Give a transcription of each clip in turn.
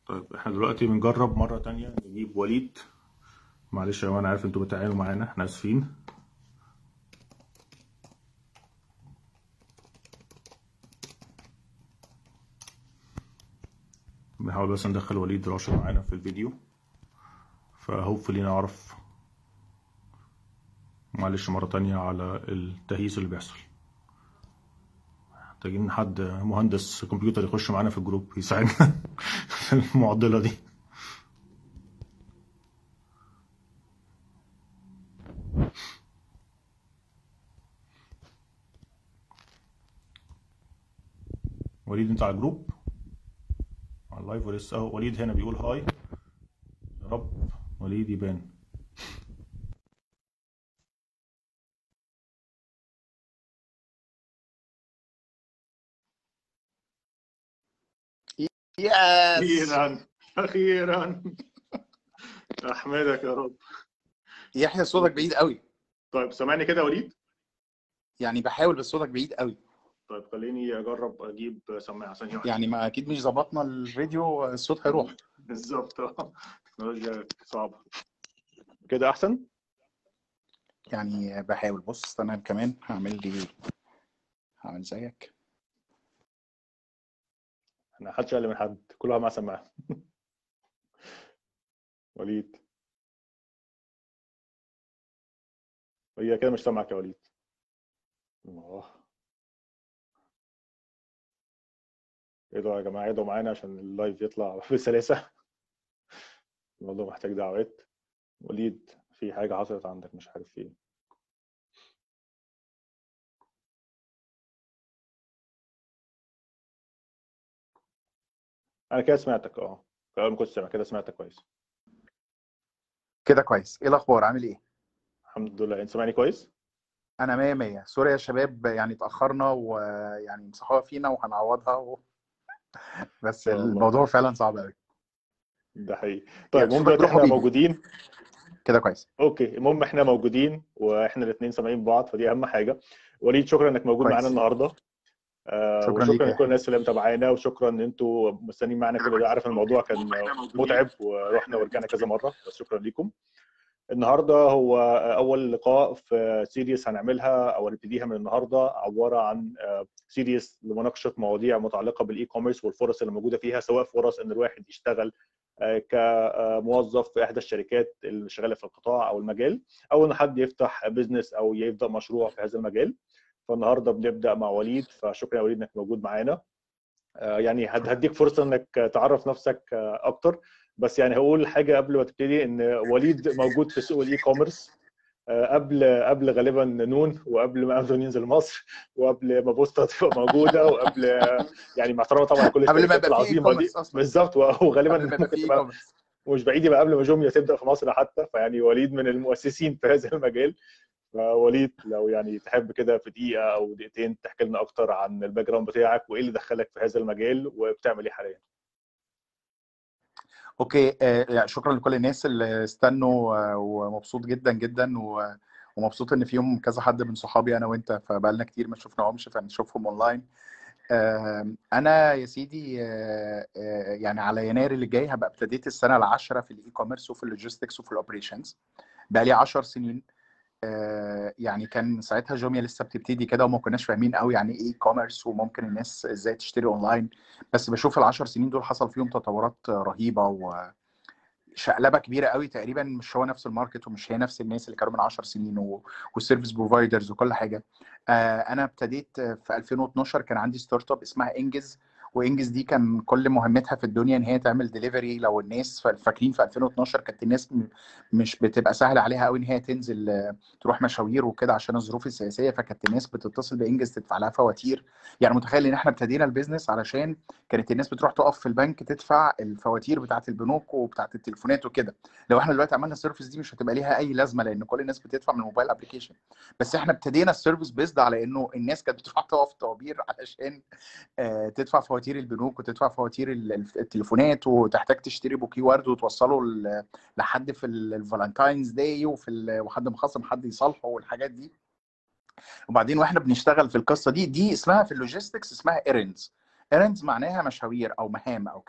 طيب احنا دلوقتي بنجرب مرة تانية نجيب وليد معلش يا جماعة انا عارف انتوا بتعانوا معانا احنا اسفين بنحاول بس ندخل وليد راشد معانا في الفيديو فهوبفلي نعرف معلش مرة تانية على التهييس اللي بيحصل محتاجين حد مهندس كمبيوتر يخش معانا في الجروب يساعدنا في المعضلة دي وليد انت على الجروب على اللايف ولسه اهو وليد هنا بيقول هاي يا رب وليد يبان يس اخيرا اخيرا احمدك يا رب يحيى صوتك بعيد قوي طيب سامعني كده يا وليد يعني بحاول بس صوتك بعيد قوي طيب خليني اجرب اجيب سماعه ثانيه واحده يعني ما اكيد مش ظبطنا الفيديو الصوت هيروح بالظبط اه التكنولوجيا صعبه كده احسن يعني بحاول بص انا كمان هعمل لي هعمل زيك احنا محدش اقل من حد كل واحد معاه سماعه وليد هي كده مش سامعك يا وليد اه ادعوا يا جماعه ادعوا معانا عشان اللايف يطلع بسلاسه الموضوع محتاج دعوات وليد في حاجه حصلت عندك مش عارف ايه انا كده سمعتك اه اول ما كنت سامع كده سمعتك كويس كده كويس ايه الاخبار عامل ايه الحمد لله انت سامعني كويس انا مية مية سوري يا شباب يعني اتاخرنا ويعني مسحوها فينا وهنعوضها و... بس إن شاء الله. الموضوع فعلا صعب قوي ده حقيقي طيب المهم شوفك دلوقتي روحوا احنا بينا. موجودين كده كويس اوكي المهم احنا موجودين واحنا الاثنين سامعين بعض فدي اهم حاجه وليد شكرا انك موجود كويس. معانا النهارده آه شكراً ليك وشكرا يا لكل الناس اللي متابعانا وشكرا ان انتوا مستنيين معانا كل ده عارف إن الموضوع كان متعب ورحنا ورجعنا كذا مره بس شكرا ليكم النهارده هو اول لقاء في سيريس هنعملها او هنبتديها من النهارده عباره عن سيريس لمناقشه مواضيع متعلقه بالاي كوميرس والفرص اللي موجوده فيها سواء فرص ان الواحد يشتغل آه، كموظف في احدى الشركات اللي شغاله في القطاع او المجال او ان حد يفتح بزنس او يبدا مشروع في هذا المجال فالنهارده بنبدا مع وليد فشكرا يا وليد انك موجود معانا آه، يعني هد- هديك فرصه انك تعرف نفسك آه، اكتر بس يعني هقول حاجه قبل ما تبتدي ان وليد موجود في سوق الاي كوميرس آه، قبل قبل غالبا نون وقبل ما امازون ينزل مصر وقبل ما بوسطه تبقى موجوده وقبل يعني مع احترامي طبعا كل قبل ما الشركات يبقى في العظيمه دي e-commerce أصلاً. بالظبط وغالبا قبل ما يبقى ممكن في تبقى e-commerce. ومش بعيد يبقى قبل ما جوميا تبدا في مصر حتى فيعني وليد من المؤسسين في هذا المجال فوليد لو يعني تحب كده في دقيقه او دقيقتين تحكي لنا اكتر عن الباك جراوند بتاعك وايه اللي دخلك في هذا المجال وبتعمل ايه حاليا اوكي آه، يعني شكرا لكل الناس اللي استنوا آه، ومبسوط جدا جدا و- ومبسوط ان فيهم كذا حد من صحابي انا وانت فبقالنا كتير ما شفناهمش فنشوفهم اونلاين آه، انا يا سيدي آه، آه، يعني على يناير اللي جاي هبقى ابتديت السنه العاشره في الاي كوميرس وفي اللوجيستكس وفي الاوبريشنز بقى لي 10 سنين آه، يعني كان ساعتها جوميا لسه بتبتدي كده وما كناش فاهمين قوي يعني ايه كوميرس وممكن الناس ازاي تشتري اونلاين بس بشوف العشر سنين دول حصل فيهم تطورات رهيبه وشقلبه كبيره قوي تقريبا مش هو نفس الماركت ومش هي نفس الناس اللي كانوا من 10 سنين و- والسيرفيس بروفايدرز وكل حاجه آه، انا ابتديت في 2012 كان عندي ستارت اب اسمها انجز وانجز دي كان كل مهمتها في الدنيا ان هي تعمل ديليفري لو الناس فاكرين في 2012 كانت الناس م- مش بتبقى سهل عليها قوي ان هي تنزل آه، تروح مشاوير وكده عشان الظروف السياسيه فكانت الناس بتتصل بانجز تدفع لها فواتير يعني متخيل ان احنا ابتدينا البيزنس علشان كانت الناس بتروح تقف في البنك تدفع الفواتير بتاعت البنوك وبتاعت التليفونات وكده لو احنا دلوقتي عملنا السيرفيس دي مش هتبقى ليها اي لازمه لان كل الناس بتدفع من الموبايل ابلكيشن بس احنا ابتدينا السيرفيس بيزد على انه الناس كانت بتروح تقف طوابير علشان آه، تدفع فواتير البنوك وتدفع فواتير ال- الف- التليفونات وتحتاج تشتري بوكي ورد وتوصله ل- لحد في الفالنتاينز داي وفي ال- وحد مخصم حد يصالحه والحاجات دي وبعدين واحنا بنشتغل في القصه دي دي اسمها في اللوجيستكس اسمها ايرندز ايرندز معناها مشاوير او مهام او كده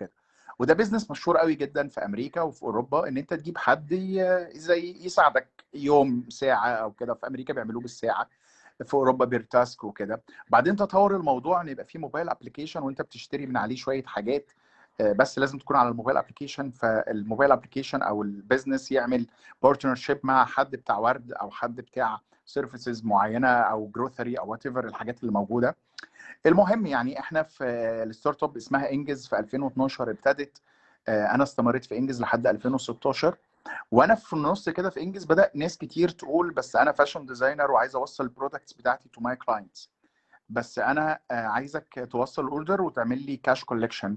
وده بيزنس مشهور قوي جدا في امريكا وفي اوروبا ان انت تجيب حد ي- زي يساعدك يوم ساعه او كده في امريكا بيعملوه بالساعه في اوروبا بيرتاسك وكده بعدين تطور الموضوع ان يبقى في موبايل ابلكيشن وانت بتشتري من عليه شويه حاجات آه، بس لازم تكون على الموبايل ابلكيشن فالموبايل ابلكيشن او البيزنس يعمل بارتنرشيب مع حد بتاع ورد او حد بتاع سيرفيسز معينه او جروثري او وات ايفر الحاجات اللي موجوده المهم يعني احنا في الستارت اب اسمها انجز في 2012 ابتدت آه، انا استمريت في انجز لحد 2016 وانا في النص كده في انجز بدا ناس كتير تقول بس انا فاشن ديزاينر وعايز اوصل البرودكتس بتاعتي تو ماي كلاينتس بس انا آه، عايزك توصل الاوردر وتعمل لي كاش كولكشن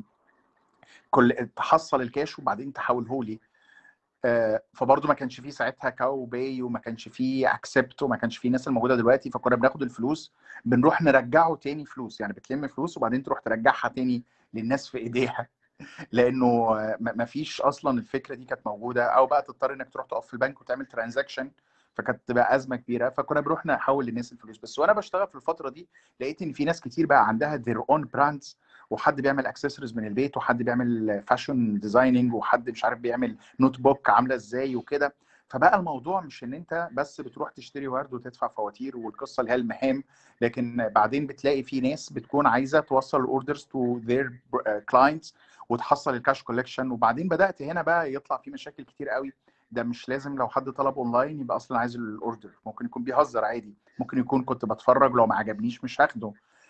كل تحصل الكاش وبعدين تحوله لي آه، فبرضه ما كانش فيه ساعتها كاو باي وما كانش فيه اكسبت وما كانش فيه الناس الموجوده دلوقتي فكنا بناخد الفلوس بنروح نرجعه تاني فلوس يعني بتلم فلوس وبعدين تروح ترجعها تاني للناس في ايديها لانه آه، ما ما فيش اصلا الفكره دي كانت موجوده او بقى تضطر انك تروح تقف في البنك وتعمل ترانزاكشن فكانت تبقى ازمه كبيره فكنا بنروح نحول للناس الفلوس بس وانا بشتغل في الفتره دي لقيت ان في ناس كتير بقى عندها their own براندز وحد بيعمل اكسسوارز من البيت وحد بيعمل فاشن ديزايننج وحد مش عارف بيعمل نوت بوك عامله ازاي وكده فبقى الموضوع مش ان انت بس بتروح تشتري ورد وتدفع فواتير والقصه اللي هي المهام لكن بعدين بتلاقي في ناس بتكون عايزه توصل الاوردرز تو ذير كلاينتس وتحصل الكاش كولكشن وبعدين بدات هنا بقى يطلع في مشاكل كتير قوي ده مش لازم لو حد طلب اونلاين يبقى اصلا عايز الاوردر ممكن يكون بيهزر عادي ممكن يكون كنت بتفرج لو ما عجبنيش مش هاخده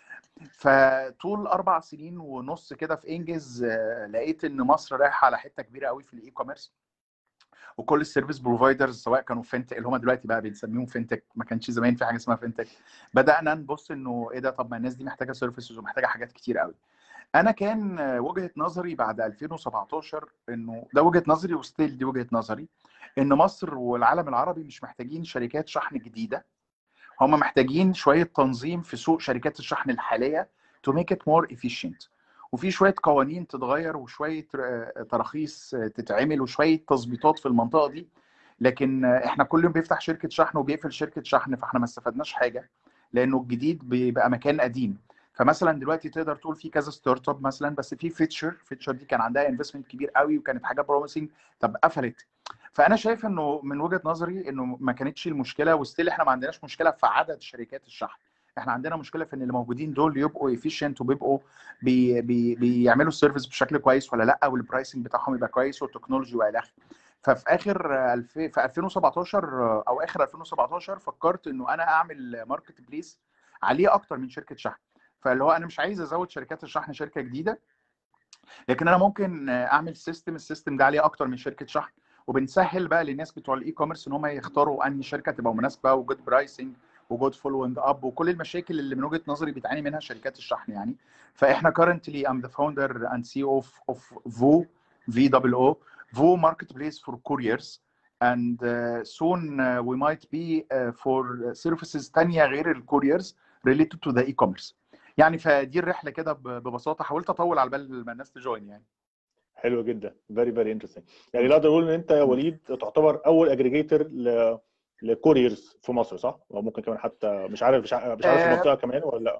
فطول اربع سنين ونص كده في انجز آه، لقيت ان مصر رايحه على حته كبيره قوي في الاي كوميرس وكل السيرفيس بروفايدرز سواء كانوا فينتك اللي هم دلوقتي بقى بنسميهم فينتك ما كانش زمان في حاجه اسمها فينتك بدانا نبص انه ايه ده طب ما الناس دي محتاجه سيرفيسز ومحتاجه حاجات كتير قوي انا كان آه، وجهه نظري بعد 2017 انه ده وجهه نظري وستيل دي وجهه نظري ان مصر والعالم العربي مش محتاجين شركات شحن جديده هم محتاجين شويه تنظيم في سوق شركات الشحن الحاليه to make it more efficient وفي شويه قوانين تتغير وشويه آه، تراخيص آه، تتعمل وشويه تظبيطات في المنطقه دي لكن آه، احنا كل يوم بيفتح شركه شحن وبيقفل شركه شحن فاحنا ما استفدناش حاجه لانه الجديد بيبقى مكان قديم فمثلا دلوقتي تقدر تقول في كذا ستارت اب مثلا بس في فيتشر فيتشر دي كان عندها انفستمنت كبير قوي وكانت حاجه بروميسنج طب قفلت فانا شايف انه من وجهه نظري انه ما كانتش المشكله وستيل احنا ما عندناش مشكله في عدد شركات الشحن احنا عندنا مشكله في ان اللي موجودين دول يبقوا efficient وبيبقوا بي بي بيعملوا السيرفيس بشكل كويس ولا لا والبرايسنج بتاعهم يبقى كويس والتكنولوجي والى اخره ففي اخر الف... في 2017 او اخر 2017 فكرت انه انا اعمل ماركت بليس عليه اكتر من شركه شحن فاللي هو انا مش عايز ازود شركات الشحن شركه جديده لكن انا ممكن اعمل سيستم السيستم ده عليه اكتر من شركه شحن وبنسهل بقى للناس بتوع الاي كوميرس ان هم يختاروا انهي شركه تبقى مناسبه وجود برايسنج وجود فولوينج اب وكل المشاكل اللي من وجهه نظري بتعاني منها شركات الشحن يعني فاحنا currently I'm the founder and CEO of, of VO VWO VO marketplace for couriers and uh, soon uh, we might be uh, for services تانية غير الكوريرز related to the e-commerce يعني فدي الرحله كده ب- ببساطه حاولت اطول على بال ما الناس تجوين يعني حلو جدا فيري فيري انترستنج يعني نقدر نقول ان انت يا وليد تعتبر اول اجريجيتور ل لكوريرز في مصر صح؟ او ممكن كمان حتى مش عارف مش عارف مش عارف آه، المنطقه كمان ولا لا؟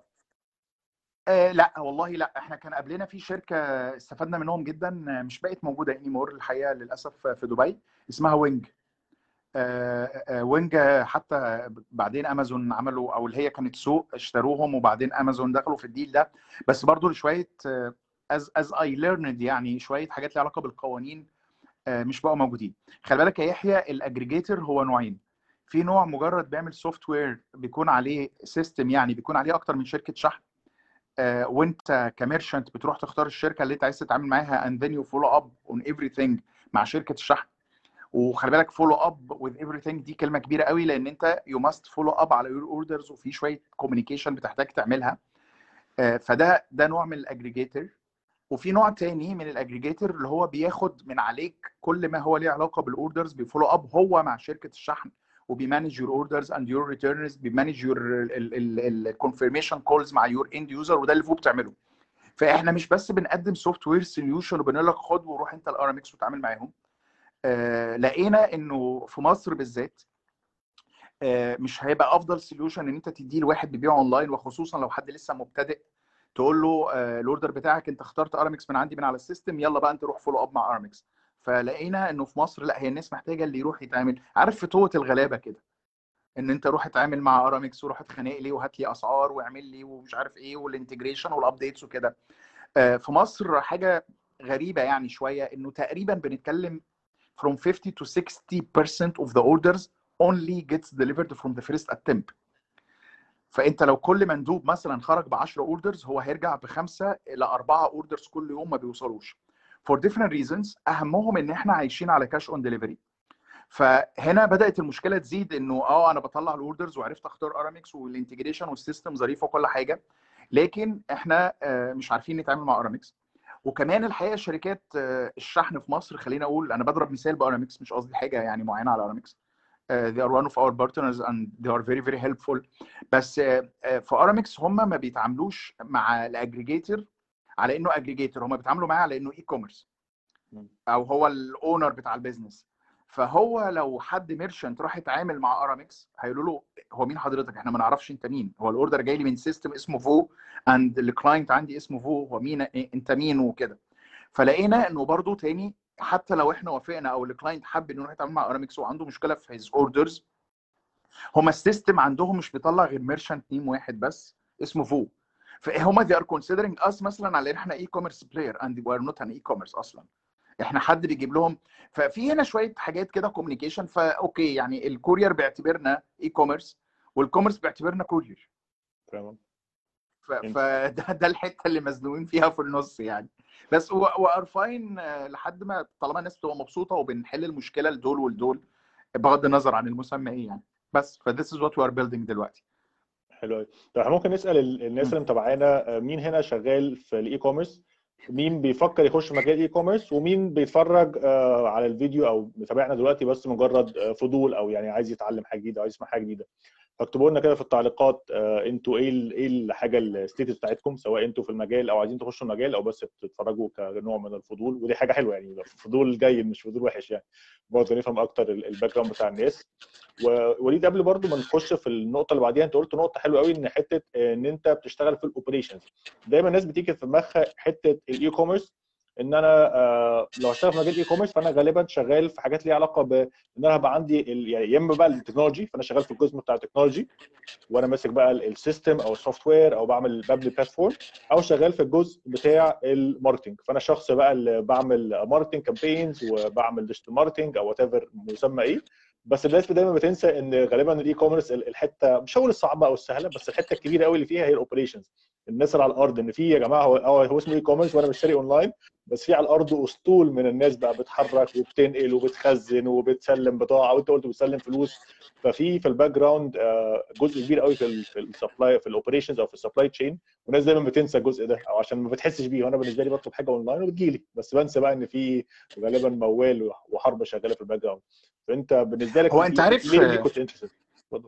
آه لا والله لا احنا كان قبلنا في شركه استفدنا منهم جدا آه، مش بقت موجوده اني مور الحقيقه للاسف في دبي اسمها وينج آه، آه، وينج حتى بعدين امازون عملوا او اللي هي كانت سوق اشتروهم وبعدين امازون دخلوا في الديل ده بس برضو شويه از از اي ليرند يعني شويه حاجات ليها علاقه بالقوانين آه، مش بقوا موجودين خلي بالك يا يحيى الاجريجيتور هو نوعين في نوع مجرد بيعمل سوفت وير بيكون عليه سيستم يعني بيكون عليه اكتر من شركه شحن آه، وانت كميرشنت بتروح تختار الشركه اللي انت عايز تتعامل معاها and then you follow up on everything مع شركه الشحن وخلي بالك فولو اب with everything دي كلمه كبيره قوي لان انت you must follow up على your orders وفي شويه كوميونيكيشن بتحتاج تعملها آه، فده ده نوع من الاجريجيتور وفي نوع تاني من الاجريجيتور اللي هو بياخد من عليك كل ما هو ليه علاقه بالاوردرز بيفولو اب هو مع شركه الشحن وبيمانج يور اوردرز اند يور ريتيرنز بيمانج يور الكونفirmation كولز مع يور اند يوزر وده اللي فوق بتعمله فاحنا مش بس بنقدم سوفت وير سوليوشن وبنقول لك خد وروح انت الار ام اكس وتعامل معاهم آه لقينا انه في مصر بالذات آه مش هيبقى افضل سوليوشن ان انت تديه لواحد بيبيع اونلاين وخصوصا لو حد لسه مبتدئ تقول له الاوردر بتاعك انت اخترت ارامكس من عندي من على السيستم يلا بقى انت روح فولو اب مع ارامكس فلقينا انه في مصر لا هي الناس محتاجه اللي يروح يتعامل عارف فتوه الغلابه كده ان انت روح اتعامل مع ارامكس وروح اتخانق لي وهات لي اسعار واعمل لي ومش عارف ايه والانتجريشن والابديتس وكده في مصر حاجه غريبه يعني شويه انه تقريبا بنتكلم from 50 to 60% of the orders only gets delivered from the first attempt فانت لو كل مندوب مثلا خرج ب 10 اوردرز هو هيرجع بخمسه الى اربعه اوردرز كل يوم ما بيوصلوش for different reasons اهمهم ان احنا عايشين على كاش اون ديليفري فهنا بدات المشكله تزيد انه اه انا بطلع الاوردرز وعرفت اختار ارامكس والانتجريشن والسيستم ظريف وكل حاجه لكن احنا مش عارفين نتعامل مع ارامكس وكمان الحقيقه شركات الشحن في مصر خلينا اقول انا بضرب مثال بارامكس مش قصدي حاجه يعني معينه على ارامكس they are one of our partners and they are very very helpful بس في ارامكس هم ما بيتعاملوش مع الاجريجيتور على انه اجريجيتور هم بيتعاملوا معاه على انه اي كوميرس او هو الاونر بتاع البيزنس فهو لو حد ميرشنت راح يتعامل مع ارامكس هيقولوا له هو مين حضرتك احنا ما نعرفش انت مين هو الاوردر جاي لي من سيستم اسمه فو اند الكلاينت عندي اسمه فو هو مين انت مين وكده فلقينا انه برضو تاني حتى لو احنا وافقنا او الكلاينت حب انه يروح يتعامل مع ارامكس وعنده مشكله في هيز اوردرز هما السيستم عندهم مش بيطلع غير ميرشنت نيم واحد بس اسمه فو فهم they are considering us مثلا على ان احنا اي كوميرس بلاير and we are not an اي كوميرس اصلا احنا حد بيجيب لهم ففي هنا شويه حاجات كده كوميونيكيشن فاوكي يعني الكورير بيعتبرنا اي كوميرس والكوميرس بيعتبرنا كورير تمام فده ده الحته اللي مزنوقين فيها في النص يعني بس وار فاين لحد ما طالما الناس بتبقى مبسوطه وبنحل المشكله لدول ولدول بغض النظر عن المسمى ايه يعني بس ف this is what we are building دلوقتي حلو قوي طب احنا ممكن نسال الناس اللي متابعانا مين هنا شغال في الاي كوميرس مين بيفكر يخش مجال اي كوميرس ومين بيتفرج على الفيديو او متابعنا دلوقتي بس مجرد فضول او يعني عايز يتعلم حاجه جديده او يسمع حاجه جديده فاكتبوا لنا كده في التعليقات انتوا ايه ايه الحاجه الستيتس بتاعتكم سواء انتوا في المجال او عايزين تخشوا المجال او بس بتتفرجوا كنوع من الفضول ودي حاجه حلوه يعني فضول جيد مش فضول وحش يعني برضه نفهم اكتر الباك جراوند بتاع الناس ووليد قبل برضه ما نخش في النقطه اللي بعديها انت قلت نقطه حلوه قوي ان حته ان انت بتشتغل في الاوبريشنز دايما الناس بتيجي في دماغها حته الاي كوميرس ان انا آه لو هشتغل في مجال اي كوميرس فانا غالبا شغال في حاجات ليها علاقه بان انا هبقى عندي يعني يا اما بقى التكنولوجي فانا شغال في القسم بتاع التكنولوجي وانا ماسك بقى السيستم او السوفت وير او بعمل ببني بلاتفورم او شغال في الجزء بتاع الماركتنج فانا الشخص بقى اللي بعمل ماركتنج كامبينز وبعمل ديجيتال ماركتنج او وات ايفر مسمى ايه بس الناس دايما بتنسى ان غالبا الاي كوميرس الحته مش هقول الصعبه او السهله بس الحته الكبيره قوي اللي فيها هي الاوبريشنز الناس اللي على الارض ان في يا جماعه هو هو اسمه اي كوميرس وانا بشتري اونلاين بس في على الارض اسطول من الناس بقى بتحرك وبتنقل وبتخزن وبتسلم بضاعه وانت قلت بتسلم فلوس ففي في الباك جراوند جزء كبير قوي في في السبلاي في الاوبريشنز او في السبلاي تشين والناس دايما بتنسى الجزء ده او عشان ما بتحسش بيه وانا بالنسبه لي بطلب حاجه اونلاين وبتجيلي بس بنسى بقى ان في غالبا موال وحرب شغاله في الباك جراوند فانت بالنسبه لك هو انت عارف ليه, ليه كنت انترستد اتفضل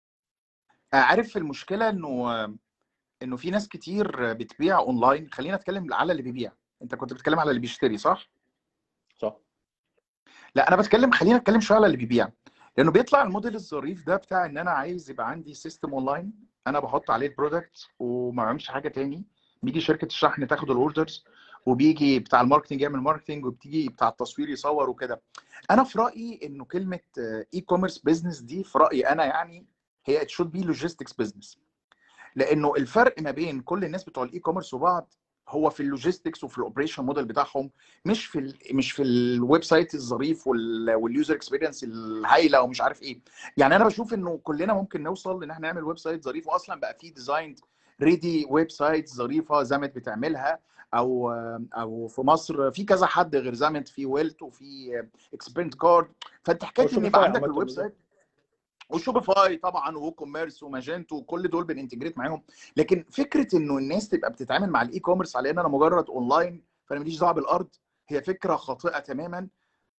عارف المشكله انه انه في ناس كتير بتبيع اونلاين خلينا نتكلم على اللي بيبيع انت كنت بتتكلم على اللي بيشتري صح صح لا انا بتكلم خلينا نتكلم شويه على اللي بيبيع لانه بيطلع الموديل الظريف ده بتاع ان انا عايز يبقى عندي سيستم اونلاين انا بحط عليه البرودكت وما بعملش حاجه تاني بيجي شركه الشحن تاخد الاوردرز وبيجي بتاع الماركتنج يعمل ماركتنج وبتيجي بتاع التصوير يصور وكده انا في رايي انه كلمه اي كوميرس بزنس دي في رايي انا يعني هي ات شود بي لوجيستكس بزنس لانه الفرق ما بين كل الناس بتوع الاي كوميرس وبعض هو في اللوجيستكس وفي الاوبريشن موديل بتاعهم مش في ال مش في الويب سايت الظريف واليوزر اكسبيرينس الهايله ومش عارف ايه يعني انا بشوف انه كلنا ممكن نوصل ان احنا نعمل ويب سايت ظريف واصلا بقى في ديزايند ريدي ويب سايت ظريفه زامت بتعملها او او في مصر في كذا حد غير زامت في ويلت وفي اكسبيرنت كارد فانت حكايه ان يبقى عندك الويب سايت وشوبيفاي طبعا وكوميرس وماجنتو وكل دول بننتجريت معاهم لكن فكره انه الناس تبقى بتتعامل مع الاي كوميرس على ان انا مجرد اونلاين فانا ماليش دعوه بالارض هي فكره خاطئه تماما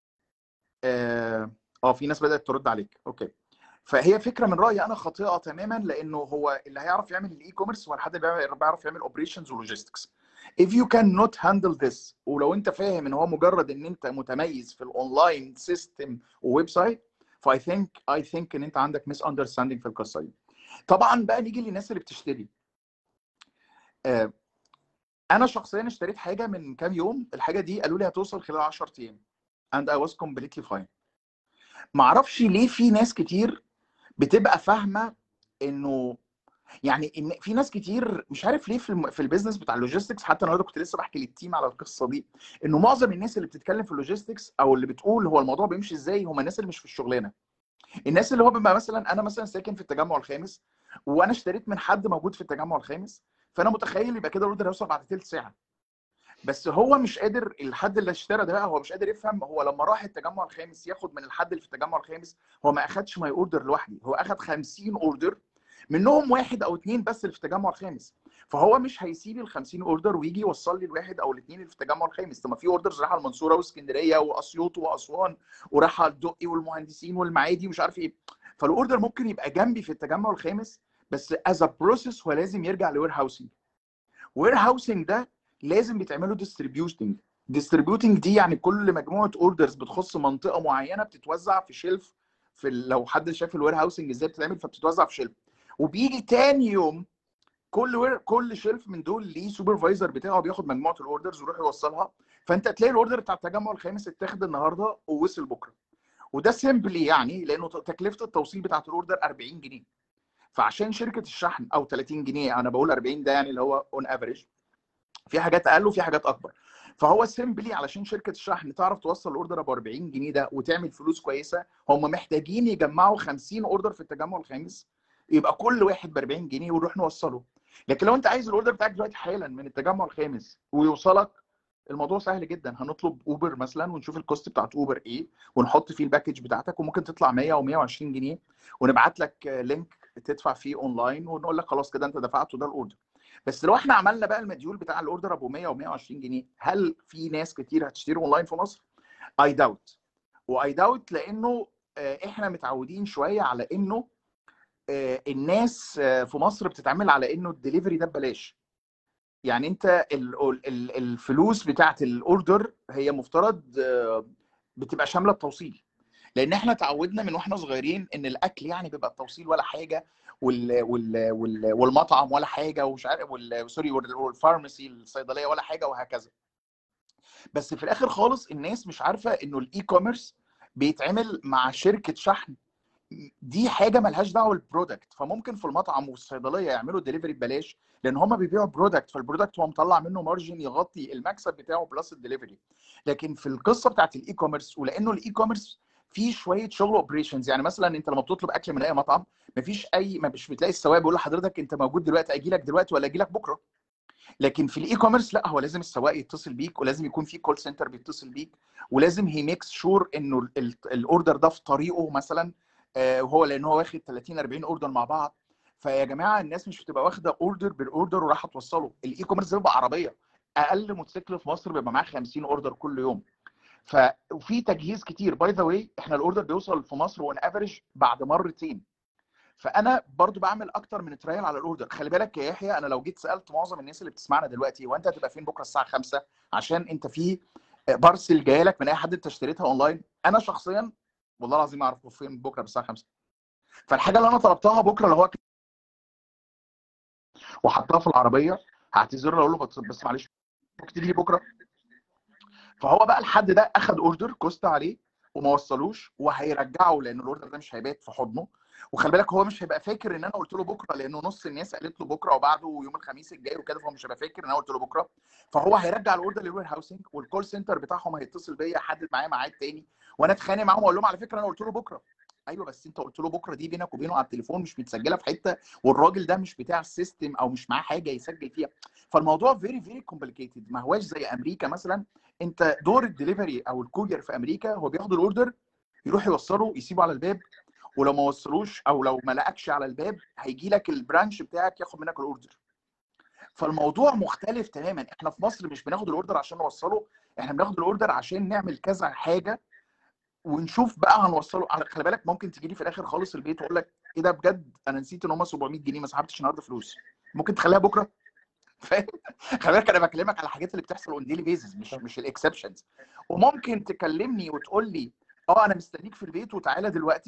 اه, آه في ناس بدات ترد عليك اوكي فهي فكره من رايي انا خاطئه تماما لانه هو اللي هيعرف يعمل الاي كوميرس هو الحد اللي بيعرف يعمل اوبريشنز ولوجيستكس if you cannot handle this ولو انت فاهم ان هو مجرد ان انت متميز في الاونلاين سيستم وويب سايت فاي ثينك اي ثينك ان انت عندك ميس اندرستاندينج في القصه دي طبعا بقى نيجي للناس اللي بتشتري انا شخصيا اشتريت حاجه من كام يوم الحاجه دي قالوا لي هتوصل خلال 10 ايام and I was completely fine ما اعرفش ليه في ناس كتير بتبقى فاهمه انه يعني ان في ناس كتير مش عارف ليه في الم... في البيزنس بتاع اللوجيستكس حتى النهارده كنت لسه بحكي للتيم على القصه دي انه معظم الناس اللي بتتكلم في اللوجيستكس او اللي بتقول هو الموضوع بيمشي ازاي هم الناس اللي مش في الشغلانه الناس اللي هو بيبقى مثلا انا مثلا ساكن في التجمع الخامس وانا اشتريت من حد موجود في التجمع الخامس فانا متخيل يبقى كده الاوردر هيوصل بعد ثلث ساعه بس هو مش قادر الحد اللي اشترى ده هو مش قادر يفهم هو لما راح التجمع الخامس ياخد من الحد اللي في التجمع الخامس هو ما اخدش ماي اوردر لوحدي هو اخد 50 اوردر منهم واحد او اثنين بس اللي في التجمع الخامس فهو مش هيسيب ال 50 اوردر ويجي يوصل لي الواحد او الاثنين اللي في التجمع الخامس طب ما في اوردرز راح المنصوره واسكندريه واسيوط واسوان وراح الدقي والمهندسين والمعادي ومش عارف ايه فالاوردر ممكن يبقى جنبي في التجمع الخامس بس از ا بروسيس هو لازم يرجع لوير هاوسنج وير هاوسنج ده لازم بيتعملوا ديستريبيوتنج ديستريبيوتنج دي يعني كل مجموعه اوردرز بتخص منطقه معينه بتتوزع في شيلف في لو حد شاف الوير هاوسنج ازاي بتتعمل فبتتوزع في شيلف وبيجي تاني يوم كل وير كل شيلف من دول ليه سوبرفايزر بتاعه بياخد مجموعه الاوردرز ويروح يوصلها فانت تلاقي الاوردر بتاع التجمع الخامس اتاخد النهارده ووصل بكره وده سيمبلي يعني لانه تكلفه التوصيل بتاعت الاوردر 40 جنيه فعشان شركه الشحن او 30 جنيه انا بقول 40 ده يعني اللي هو اون افريج في حاجات اقل وفي حاجات اكبر فهو سيمبلي علشان شركه الشحن تعرف توصل الاوردر ب 40 جنيه ده وتعمل فلوس كويسه هم محتاجين يجمعوا 50 اوردر في التجمع الخامس يبقى كل واحد ب 40 جنيه ونروح نوصله لكن لو انت عايز الاوردر بتاعك دلوقتي حالا من التجمع الخامس ويوصلك الموضوع سهل جدا هنطلب اوبر مثلا ونشوف الكوست بتاعت اوبر ايه ونحط فيه الباكج بتاعتك وممكن تطلع 100 او 120 جنيه ونبعت لك لينك تدفع فيه اونلاين ونقول لك خلاص كده انت دفعت وده الاوردر بس لو احنا عملنا بقى المديول بتاع الاوردر ابو 100 و120 جنيه هل في ناس كتير هتشتري اونلاين في مصر؟ اي داوت واي داوت لانه احنا متعودين شويه على انه الناس في مصر بتتعامل على انه الدليفري ده ببلاش يعني انت الفلوس بتاعت الاوردر هي مفترض بتبقى شامله التوصيل لان احنا تعودنا من واحنا صغيرين ان الاكل يعني بيبقى التوصيل ولا حاجه وال وال وال والمطعم ولا حاجه ومش عارف سوري والفارماسي الصيدليه ولا حاجه وهكذا بس في الاخر خالص الناس مش عارفه انه الاي كوميرس بيتعمل مع شركه شحن دي حاجه ملهاش دعوه بالبرودكت فممكن في المطعم والصيدليه يعملوا دليفري ببلاش لان هم بيبيعوا برودكت فالبرودكت هو مطلع منه مارجن يغطي المكسب بتاعه بلس الدليفري لكن في القصه بتاعت الاي كوميرس ولانه الاي كوميرس في شويه شغل اوبريشنز يعني مثلا انت لما بتطلب اكل من اي مطعم مفيش اي ما مش بتلاقي السواق بيقول لحضرتك انت موجود دلوقتي اجي لك دلوقتي ولا اجي لك بكره لكن في الاي كوميرس لا هو لازم السواق يتصل بيك ولازم يكون في كول سنتر بيتصل بيك ولازم هي ميكس شور انه الاوردر ده في طريقه مثلا وهو لان هو واخد 30 40 اوردر مع بعض فيا جماعه الناس مش بتبقى واخده اوردر بالاوردر وراح توصله الاي كوميرس ده بيبقى عربيه اقل موتوسيكل في مصر بيبقى معاه 50 اوردر كل يوم ففي تجهيز كتير باي ذا واي احنا الاوردر بيوصل في مصر اون افريج بعد مرتين فانا برضو بعمل اكتر من ترايل على الاوردر خلي بالك يا يحيى انا لو جيت سالت معظم الناس اللي بتسمعنا دلوقتي هو انت هتبقى فين بكره الساعه 5 عشان انت في بارسل جاي لك من اي حد انت اشتريتها اونلاين انا شخصيا والله العظيم اعرف فين بكره الساعه 5 فالحاجه اللي انا طلبتها بكره اللي هو وحطها في العربيه هعتذر له اقول له بس معلش ممكن تيجي بكره فهو بقى الحد ده اخد اوردر كوست عليه وما وصلوش وهيرجعه لان الاوردر ده مش هيبات في حضنه وخلي بالك هو مش هيبقى فاكر ان انا قلت له بكره لانه نص الناس قالت له بكره وبعده يوم الخميس الجاي وكده فهو مش هيبقى فاكر ان انا قلت له بكره فهو هيرجع الاوردر للوير هاوسنج والكول سنتر بتاعهم هيتصل بيا يحدد معايا ميعاد تاني وانا اتخانق معاهم واقول لهم على فكره انا قلت له بكره ايوه بس انت قلت له بكره دي بينك وبينه على التليفون مش متسجله في حته والراجل ده مش بتاع السيستم او مش معاه حاجه يسجل فيها فالموضوع فيري فيري كومبليكيتد ما هواش زي امريكا مثلا انت دور الدليفري او الكورير في امريكا هو بياخد الاوردر يروح يوصله يسيبه على الباب ولو ما وصلوش او لو ما لقاكش على الباب هيجي لك البرانش بتاعك ياخد منك الاوردر فالموضوع مختلف تماما احنا في مصر مش بناخد الاوردر عشان نوصله احنا بناخد الاوردر عشان نعمل كذا حاجه ونشوف بقى هنوصله على خلي بالك ممكن تجي لي في الاخر خالص البيت واقول لك ايه ده بجد انا نسيت ان هم 700 جنيه ما سحبتش النهارده فلوس ممكن تخليها بكره فاهم خلي بالك انا بكلمك على الحاجات اللي بتحصل اون ديلي بيزز مش مش الاكسبشنز وممكن تكلمني وتقول لي اه انا مستنيك في البيت وتعالى دلوقتي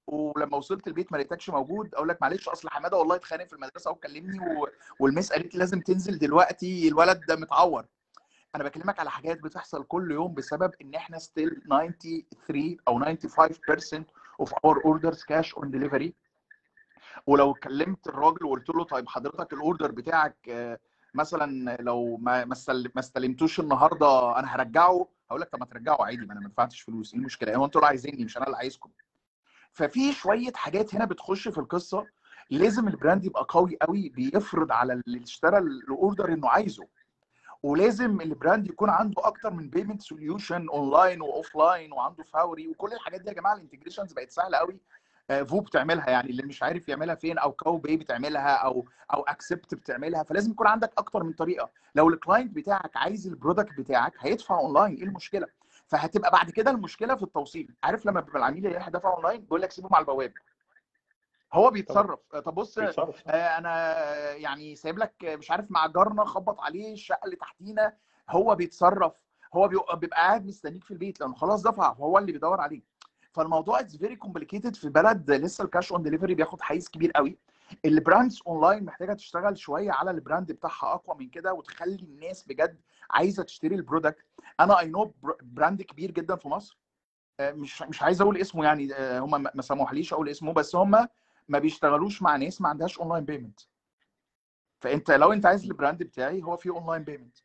ولما وصلت البيت ما لقيتكش موجود اقول لك معلش اصل حماده والله اتخانق في المدرسه وكلمني و... والمس قالت لي لازم تنزل دلوقتي الولد ده متعور انا بكلمك على حاجات بتحصل كل يوم بسبب ان احنا ستيل 93 او 95% of our orders cash on delivery ولو كلمت الراجل وقلت له طيب حضرتك الاوردر بتاعك آه، مثلا لو ما ما استل- ما استلمتوش النهارده انا هرجعه هقول لك طب ما ترجعه عادي ما انا ما دفعتش فلوس ايه المشكله هو انتوا اللي عايزيني مش انا اللي عايزكم ففي شويه حاجات هنا بتخش في القصه لازم البراند يبقى قوي قوي بيفرض على اللي اشترى الاوردر انه عايزه ولازم البراند يكون عنده اكتر من بيمنت سوليوشن اونلاين واوف لاين وعنده فوري وكل الحاجات دي يا جماعه الانتجريشنز بقت سهله قوي آه، فو بتعملها يعني اللي مش عارف يعملها فين او كاو باي بتعملها او او اكسبت بتعملها فلازم يكون عندك اكتر من طريقه لو الكلاينت بتاعك عايز البرودكت بتاعك هيدفع اونلاين ايه المشكله فهتبقى بعد كده المشكله في التوصيل عارف لما بيبقى العميل يروح يدفع اونلاين بيقول لك سيبه مع البواب هو بيتصرف طب بص بيتصرف آه، انا يعني سايب لك مش عارف مع جارنا خبط عليه الشقه اللي تحتينا هو بيتصرف هو بيبقى بيبقى قاعد مستنيك في البيت لانه خلاص دفع هو اللي بيدور عليه فالموضوع اتس فيري كومبليكيتد في بلد لسه الكاش اون ديليفري بياخد حيز كبير قوي البراندز اونلاين محتاجه تشتغل شويه على البراند بتاعها اقوى من كده وتخلي الناس بجد عايزه تشتري البرودكت انا اي نو براند كبير جدا في مصر آه، مش مش عايز اقول اسمه يعني آه، هم ما سمحوليش اقول اسمه بس هم ما بيشتغلوش مع ناس ما عندهاش اونلاين بيمنت فانت لو انت عايز البراند بتاعي هو فيه اونلاين بيمنت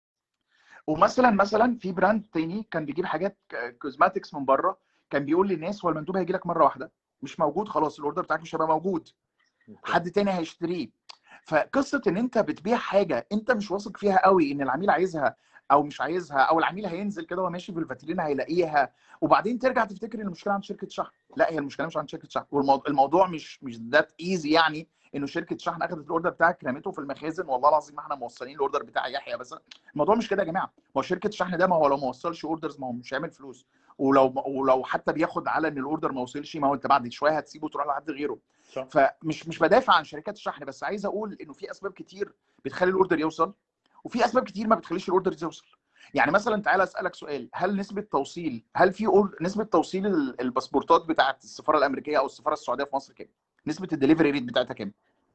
ومثلا مثلا في براند تاني كان بيجيب حاجات كوزماتكس من بره كان بيقول للناس هو المندوب هيجي لك مره واحده مش موجود خلاص الاوردر بتاعك مش هيبقى موجود حد تاني هيشتريه فقصه ان انت بتبيع حاجه انت مش واثق فيها قوي ان العميل عايزها او مش عايزها او العميل هينزل كده وهو ماشي في الفاترين هيلاقيها وبعدين ترجع تفتكر ان المشكله عند شركه شحن لا هي المشكله مش عند شركه شحن والموضوع مش مش ذات ايزي يعني انه شركه شحن اخذت الاوردر بتاعك رميته في المخازن والله العظيم ما احنا موصلين الاوردر بتاع يحيى بس الموضوع مش كده يا جماعه هو شركه الشحن ده ما هو لو ما وصلش اوردرز ما هو مش هيعمل فلوس ولو ولو حتى بياخد على ان الاوردر ما وصلش ما هو انت بعد شويه هتسيبه تروح لحد غيره صح. فمش مش بدافع عن شركات الشحن بس عايز اقول انه في اسباب كتير بتخلي الاوردر يوصل وفي اسباب كتير ما بتخليش الاوردر يوصل يعني مثلا تعالى اسالك سؤال هل نسبه توصيل هل في أور- نسبه توصيل ال- الباسبورتات بتاعت السفاره الامريكيه او السفاره السعوديه في مصر كام نسبه الدليفري ريت بتاعتها كام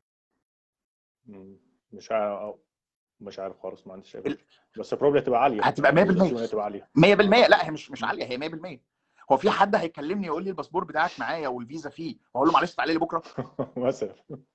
مم. مش عارف مش عارف خالص ما عنديش ال- اي بس بروبلي هتبقى عاليه هتبقى 100%. هتبقى عاليه 100% لا هي مش مش عاليه هي 100% هو في حد هيكلمني يقول لي الباسبور بتاعك معايا والفيزا فيه واقول له معلش تعالى لي بكره مثلا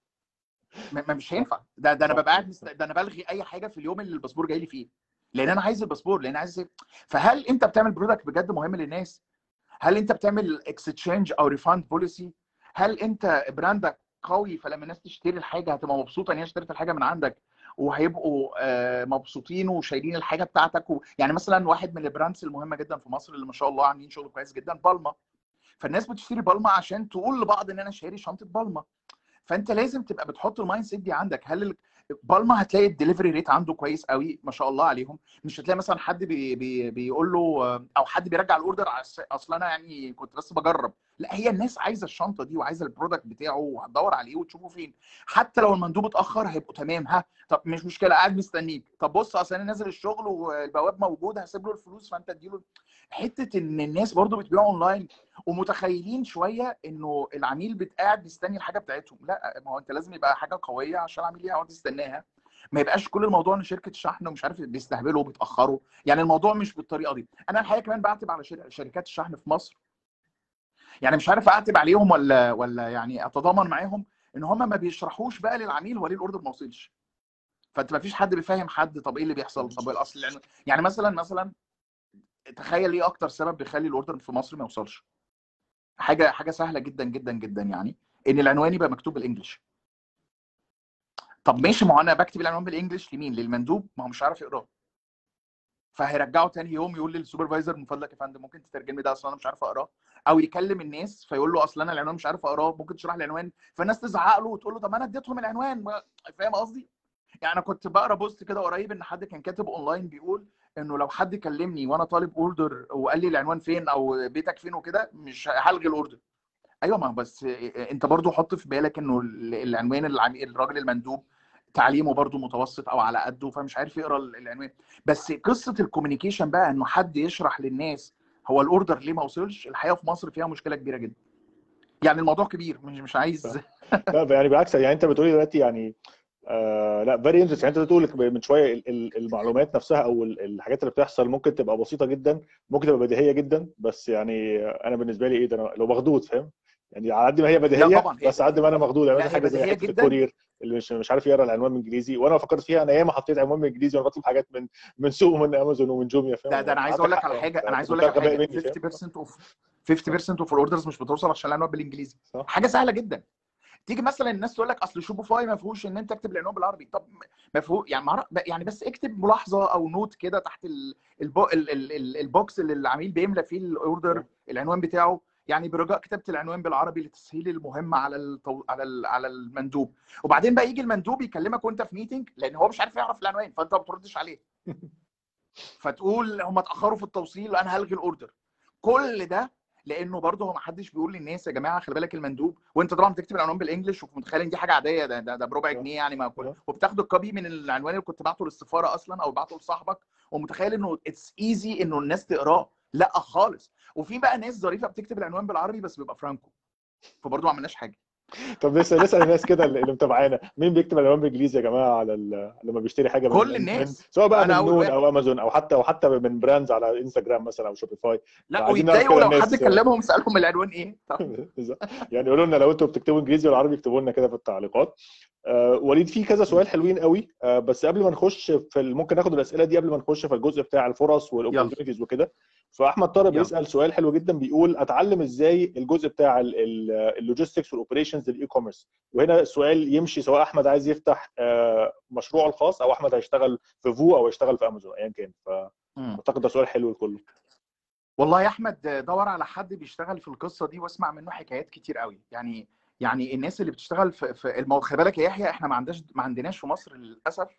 ما ما- مش هينفع ده ده انا صح. ببقى قاعد مست... ده انا بلغي اي حاجه في اليوم اللي الباسبور جاي لي فيه لان انا عايز الباسبور لان عايز فهل انت بتعمل برودكت بجد مهم للناس هل انت بتعمل اكستشينج او ريفاند بوليسي هل انت براندك قوي فلما الناس تشتري الحاجه هتبقى مبسوطه ان هي اشترت الحاجه من عندك وهيبقوا آه، مبسوطين وشايلين الحاجه بتاعتك و... يعني مثلا واحد من البراندز المهمه جدا في مصر اللي ما شاء الله عاملين شغل كويس جدا بالما فالناس بتشتري بالما عشان تقول لبعض ان انا شاري شنطه بالما فانت لازم تبقى بتحط المايند سيت دي عندك هل ال- بالما هتلاقي الدليفري ريت عنده كويس قوي ما شاء الله عليهم مش هتلاقي مثلا حد بي بي بيقول له او حد بيرجع الاوردر على الس- اصل انا يعني كنت بس بجرب لا هي الناس عايزه الشنطه دي وعايزه البرودكت بتاعه وهتدور عليه وتشوفه فين حتى لو المندوب اتاخر هيبقوا تمام ها طب مش مشكله قاعد مستنيك طب بص اصل انا نازل الشغل والبواب موجود هسيب له الفلوس فانت اديله حته ان الناس برضو بتبيع اونلاين ومتخيلين شويه انه العميل بتقعد مستني الحاجه بتاعتهم لا ما هو انت لازم يبقى حاجه قويه عشان العميل يقعد يستناها ما يبقاش كل الموضوع ان شركه الشحن ومش عارف بيستهبلوا وبيتاخروا يعني الموضوع مش بالطريقه دي انا الحقيقه كمان بعتب على شر- شركات الشحن في مصر يعني مش عارف اعتب عليهم ولا ولا يعني اتضامن معاهم ان هم ما بيشرحوش بقى للعميل هو ليه الاوردر ما وصلش فانت ما فيش حد بيفهم حد طب ايه اللي بيحصل طب الاصل يعني, يعني مثلا مثلا تخيل ايه اكتر سبب بيخلي الاوردر في مصر ما يوصلش حاجه حاجه سهله جدا جدا جدا يعني ان العنوان يبقى مكتوب بالانجلش طب ماشي ما هو انا بكتب العنوان بالانجلش لمين للمندوب ما هو مش عارف يقراه فهيرجعه تاني يوم يقول للسوبرفايزر من فضلك يا فندم ممكن تترجم لي ده اصلا انا مش عارف اقراه او يكلم الناس فيقول له اصلا انا العنوان مش عارف اقراه ممكن تشرح لي العنوان فالناس تزعق له وتقول له طب ما انا اديتهم العنوان ما- فاهم قصدي يعني انا كنت بقرا بوست كده قريب ان حد كان كاتب اونلاين بيقول انه لو حد كلمني وانا طالب اوردر وقال لي العنوان فين او بيتك فين وكده مش هلغي الاوردر ايوه ما بس انت برضو حط في بالك انه ال- العنوان العمي- الراجل المندوب تعليمه برضو متوسط او على قده فمش عارف يقرا ال- العنوان بس قصه الكوميونيكيشن بقى انه حد يشرح للناس هو الاوردر ليه ما وصلش الحقيقه في مصر فيها مشكله كبيره جدا يعني الموضوع كبير مش مش عايز لا يعني بالعكس يعني انت بتقولي دلوقتي يعني آه لا فيري انترست يعني انت بتقول من شويه ال- ال- المعلومات نفسها او ال- الحاجات اللي بتحصل ممكن تبقى بسيطه جدا ممكن تبقى بديهيه جدا بس يعني انا بالنسبه لي ايه ده انا لو مخضوض فاهم يعني على قد ما هي بديهيه طبعاً، هي بس على قد ما انا مخضوض يعني لا، مثلا هي حاجه زي بديهية حته جداً. الكورير اللي مش مش عارف يقرا العنوان بالانجليزي وانا فكرت فيها انا ياما حطيت عنوان بالانجليزي وانا بطلب حاجات من من سوق ومن امازون ومن جوميا فاهم ده ده انا عايز اقول لك على حاجه انا عايز اقول لك على حاجه 50% اوف 50% اوف الاوردرز مش بتوصل عشان العنوان بالانجليزي صح. حاجه سهله جدا تيجي مثلا الناس تقول لك اصل شوبيفاي ما فيهوش ان انت تكتب العنوان بالعربي طب ما فيهوش يعني معرف يعني بس اكتب ملاحظه او نوت كده تحت ال- البو ال ال ال البوكس اللي العميل بيملى فيه الاوردر العنوان بتاعه يعني برجاء كتابه العنوان بالعربي لتسهيل المهمه على الطو... على ال... على المندوب وبعدين بقى يجي المندوب يكلمك وانت في ميتنج لان هو مش عارف يعرف العنوان فانت ما بتردش عليه فتقول هم اتاخروا في التوصيل انا هلغي الاوردر كل ده لانه برضه هو ما حدش بيقول للناس يا جماعه خلي بالك المندوب وانت طبعا بتكتب العنوان بالانجلش ومتخيل ان دي حاجه عاديه ده ده, ده بربع جنيه يعني ما كل وبتاخد الكوبي من العنوان اللي كنت بعته للسفاره اصلا او بعته لصاحبك ومتخيل انه اتس ايزي انه الناس تقراه لا خالص وفي بقى ناس ظريفه بتكتب العنوان بالعربي بس بيبقى فرانكو فبرضه ما عملناش حاجه طب نسال نسال الناس كده اللي اللي متابعانا مين بيكتب العنوان بالانجليزي يا جماعه على ال- لما بيشتري حاجه من كل من- الناس. من سواء بقى أنا من أول نون واحد. او امازون او حتى او حتى من براندز على انستجرام مثلا او شوبيفاي لا عايزين نعرف ويتضايقوا كده لو الناس- حد كلمهم سالهم العنوان ايه طب يعني قولوا لنا لو انتوا بتكتبوا انجليزي ولا عربي اكتبوا لنا كده في التعليقات آه وليد في كذا سؤال حلوين قوي آه بس قبل ما نخش في ال- ممكن ناخد الاسئله دي قبل ما نخش في الجزء بتاع الفرص والاوبورتونيتيز وكده فاحمد طارق يلا. بيسال سؤال حلو جدا بيقول اتعلم ازاي الجزء بتاع اللوجيستكس والاوبريشنز للاي كوميرس وهنا السؤال يمشي سواء احمد عايز يفتح آه مشروعه الخاص او احمد هيشتغل في فو او هيشتغل في امازون ايا كان مم. فاعتقد ده سؤال حلو لكله والله يا احمد دور على حد بيشتغل في القصه دي واسمع منه حكايات كتير قوي يعني يعني الناس اللي بتشتغل في في المو... خلي بالك يا يحيى احنا ما عندناش ما عندناش في مصر للاسف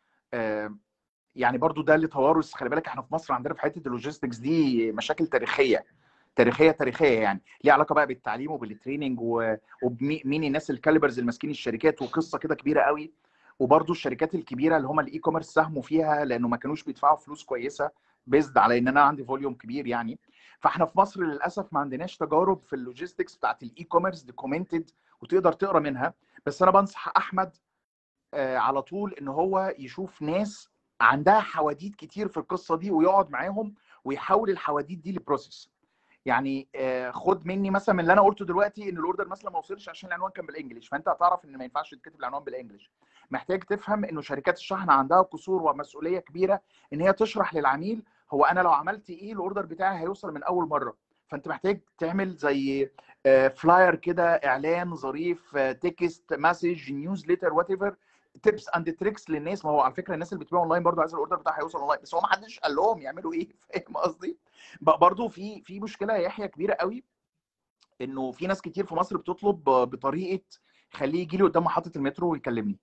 آه، يعني برضو ده اللي توارث خلي بالك احنا في مصر عندنا في حته اللوجيستكس دي مشاكل تاريخيه تاريخيه تاريخيه يعني ليها علاقه بقى بالتعليم وبالتريننج و- وبمين الناس الكاليبرز اللي ماسكين الشركات وقصه كده كبيره قوي وبرضو الشركات الكبيره اللي هم الاي كوميرس ساهموا فيها لانه ما كانوش بيدفعوا فلوس كويسه بيزد على ان انا عندي فوليوم كبير يعني فاحنا في مصر للاسف ما عندناش تجارب في اللوجيستكس بتاعت الاي كوميرس دوكيومنتد وتقدر تقرا منها بس انا بنصح احمد آه، على طول ان هو يشوف ناس عندها حواديت كتير في القصه دي ويقعد معاهم ويحول الحواديت دي لبروسيس يعني آه، خد مني مثلا من اللي انا قلته دلوقتي ان الاوردر مثلا ما وصلش عشان العنوان كان بالانجلش فانت هتعرف ان ما ينفعش تكتب العنوان بالانجلش محتاج تفهم انه شركات الشحن عندها قصور ومسؤوليه كبيره ان هي تشرح للعميل هو انا لو عملت ايه الاوردر بتاعي هيوصل من اول مره فانت محتاج تعمل زي فلاير كده اعلان ظريف تكست مسج نيوزليتر وات ايفر تيبس اند تريكس للناس ما هو على فكره الناس اللي بتبيع اونلاين برضه عايز الاوردر بتاعها يوصل اونلاين بس هو ما حدش قال لهم يعملوا ايه فاهم قصدي ب- برضه في في مشكله يا يحيى كبيره قوي انه في ناس كتير في مصر بتطلب بطريقه خليه يجي لي قدام محطه المترو ويكلمني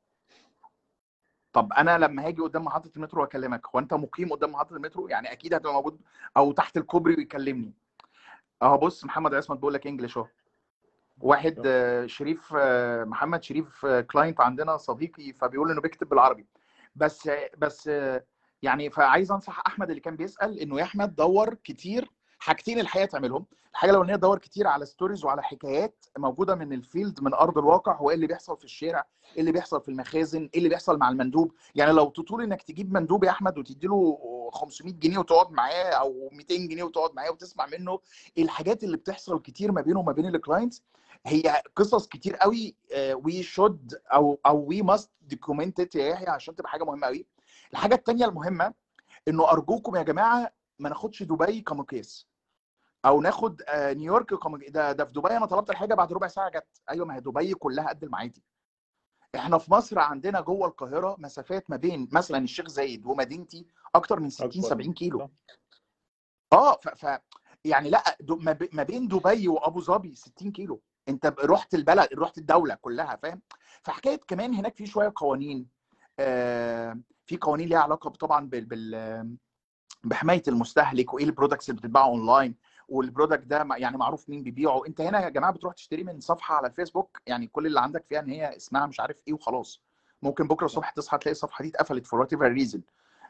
طب انا لما هاجي قدام محطه المترو واكلمك هو انت مقيم قدام محطه المترو يعني اكيد هتبقى موجود او تحت الكوبري ويكلمني اهو بص محمد عصمت بيقول لك انجلش اهو واحد آه، شريف آه، محمد شريف كلاينت عندنا صديقي فبيقول انه بيكتب بالعربي بس بس آه، يعني فعايز انصح احمد اللي كان بيسال انه يا احمد دور كتير حاجتين الحقيقه تعملهم الحاجه الاولانيه دور كتير على ستوريز وعلى حكايات موجوده من الفيلد من ارض الواقع هو ايه اللي بيحصل في الشارع ايه اللي بيحصل في المخازن ايه اللي بيحصل مع المندوب يعني لو تطول انك تجيب مندوب يا احمد وتدي له 500 جنيه وتقعد معاه او 200 جنيه وتقعد معاه وتسمع منه الحاجات اللي بتحصل كتير ما بينه وما بين الكلاينتس هي قصص كتير قوي وي شود او او وي ماست دوكيومنت يا يحيى عشان تبقى حاجه مهمه قوي الحاجه الثانيه المهمه انه ارجوكم يا جماعه ما ناخدش دبي كمقياس او ناخد آه، نيويورك كمقياس ده ده في دبي انا طلبت الحاجه بعد ربع ساعه جت ايوه ما هي دبي كلها قد المعادي احنا في مصر عندنا جوه القاهره مسافات ما بين مثلا الشيخ زايد ومدينتي اكتر من 60 أكبر. 70 كيلو صح. اه ف, ف يعني لا دو- ما ب- ما بين دبي وابو ظبي 60 كيلو انت ب- رحت البلد رحت الدوله كلها فاهم فحكايه كمان هناك في شويه قوانين آه في قوانين ليها علاقه طبعا بال, بال بحمايه المستهلك وايه البرودكتس اللي بتتباع اونلاين والبرودكت ده ما- يعني معروف مين بيبيعه انت هنا يا جماعه بتروح تشتري من صفحه على الفيسبوك يعني كل اللي عندك فيها ان هي اسمها مش عارف ايه وخلاص ممكن بكره الصبح تصحى تلاقي الصفحه دي اتقفلت فور وات ايفر ريزن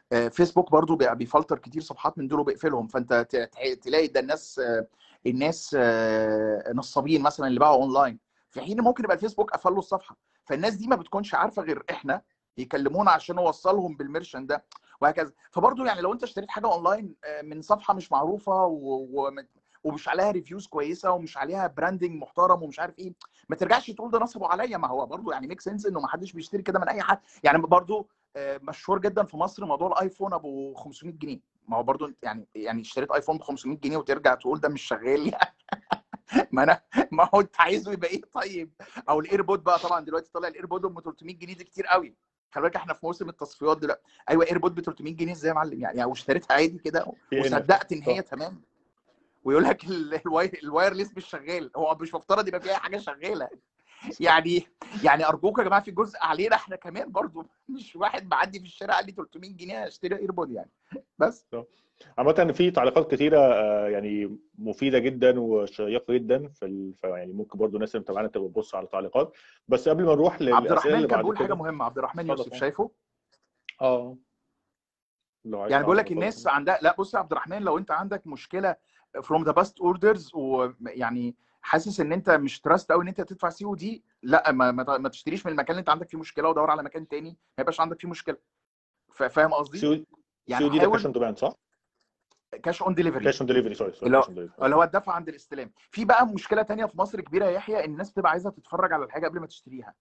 آه، فيسبوك برضو بقى بيفلتر كتير صفحات من دول وبيقفلهم فانت ت- ت- تلاقي ده الناس آه، الناس آه، نصابين مثلا اللي باعوا اونلاين في حين ممكن يبقى الفيسبوك قفل له الصفحه فالناس دي ما بتكونش عارفه غير احنا يكلمونا عشان نوصلهم بالميرشن ده وهكذا فبرضو يعني لو انت اشتريت حاجه اونلاين آه، من صفحه مش معروفه و... و... ومش عليها ريفيوز كويسه ومش عليها براندنج محترم ومش عارف ايه ما ترجعش تقول ده نصبوا عليا ما هو برضو يعني ميك سنس انه ما حدش بيشتري كده من اي حد يعني برضو آه، مشهور جدا في مصر موضوع الايفون ابو 500 جنيه ما هو برضو انت يعني يعني اشتريت ايفون ب 500 جنيه وترجع تقول ده مش شغال يعني ما انا ما هو انت عايزه يبقى ايه طيب او الايربود بقى طبعا دلوقتي طالع الايربود ب 300 جنيه دي كتير قوي خلي بالك احنا في موسم التصفيات دلوقتي ايوه ايربود ب 300 جنيه ازاي يا معلم يعني يعني واشتريتها عادي كده في هنا. وصدقت ان هي صح. تمام ويقول لك ال- الواي- الوايرلس مش شغال هو مش مفترض يبقى في اي حاجه شغاله يعني يعني ارجوك يا جماعه في جزء علينا احنا كمان برضو مش واحد معدي في الشارع قال لي 300 جنيه اشتري ايربود يعني بس عامة في تعليقات كتيرة آه، يعني مفيدة جدا وشيقة جدا في ال... ف- يعني ممكن برضو الناس اللي متابعانا تبقى تبص على التعليقات بس قبل ما نروح عبد للأسئلة الرحمن اللي كان بعد بيقول حاجه كده مهمه عبد الرحمن اتفضل يوسف طبعا. شايفه اه لو عايز يعني بيقول تعرف لك الناس اتفضل. عندها لا بص يا عبد الرحمن لو انت عندك مشكله فروم ذا باست اوردرز ويعني حاسس ان انت مش تراست قوي ان انت تدفع سي او دي لا ما, ما, ما تشتريش من المكان اللي انت عندك فيه مشكله ودور على مكان تاني ما يبقاش عندك فيه مشكله فا- فاهم قصدي؟ سي او سي يعني او دي ده كاش حاول اون ديماند صح؟ كاش اون ديليفري كاش اون ديليفري سوري سوري اللي هو كاش اون ديليفري اللي هو الدفع عند الاستلام في بقى مشكله تانية في مصر كبيره يا يحيى ان الناس بتبقى عايزه تتفرج على الحاجه قبل ما تشتريها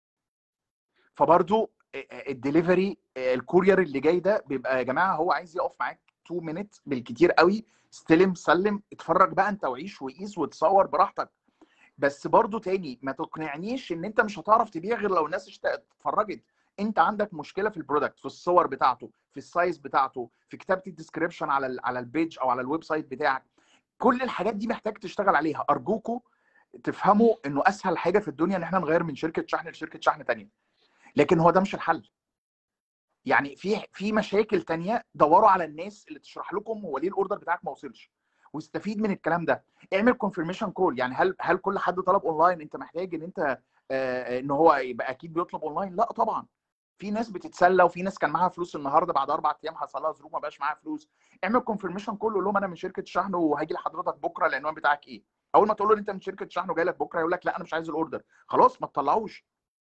فبرضو الدليفري الكورير اللي جاي ده بيبقى يا جماعه هو عايز يقف معاك 2 مينت بالكتير قوي استلم سلم اتفرج بقى انت وعيش وقيس وتصور براحتك بس برضو تاني ما تقنعنيش ان انت مش هتعرف تبيع غير لو الناس اشت- اتفرجت انت عندك مشكله في البرودكت في الصور بتاعته في السايز بتاعته في كتابه الديسكريبشن على ال على البيج او على الويب سايت بتاعك كل الحاجات دي محتاج تشتغل عليها ارجوكوا تفهموا انه اسهل حاجه في الدنيا ان احنا نغير من شركه شحن لشركه شحن تانية لكن هو ده مش الحل يعني في في مشاكل تانية دوروا على الناس اللي تشرح لكم هو ليه الاوردر بتاعك ما وصلش واستفيد من الكلام ده اعمل كونفirmation كول يعني هل هل كل حد طلب اونلاين انت محتاج ان انت آه، ان هو يبقى اكيد بيطلب اونلاين لا طبعا في ناس بتتسلى وفي ناس كان معاها فلوس النهارده بعد اربع ايام حصل لها ظروف ما بقاش معاها فلوس اعمل كونفirmation كول قول لهم انا من شركه شحن وهاجي لحضرتك بكره العنوان بتاعك ايه اول ما تقول له ان انت من شركه شحن وجاي لك بكره يقول لك لا انا مش عايز الاوردر خلاص ما تطلعوش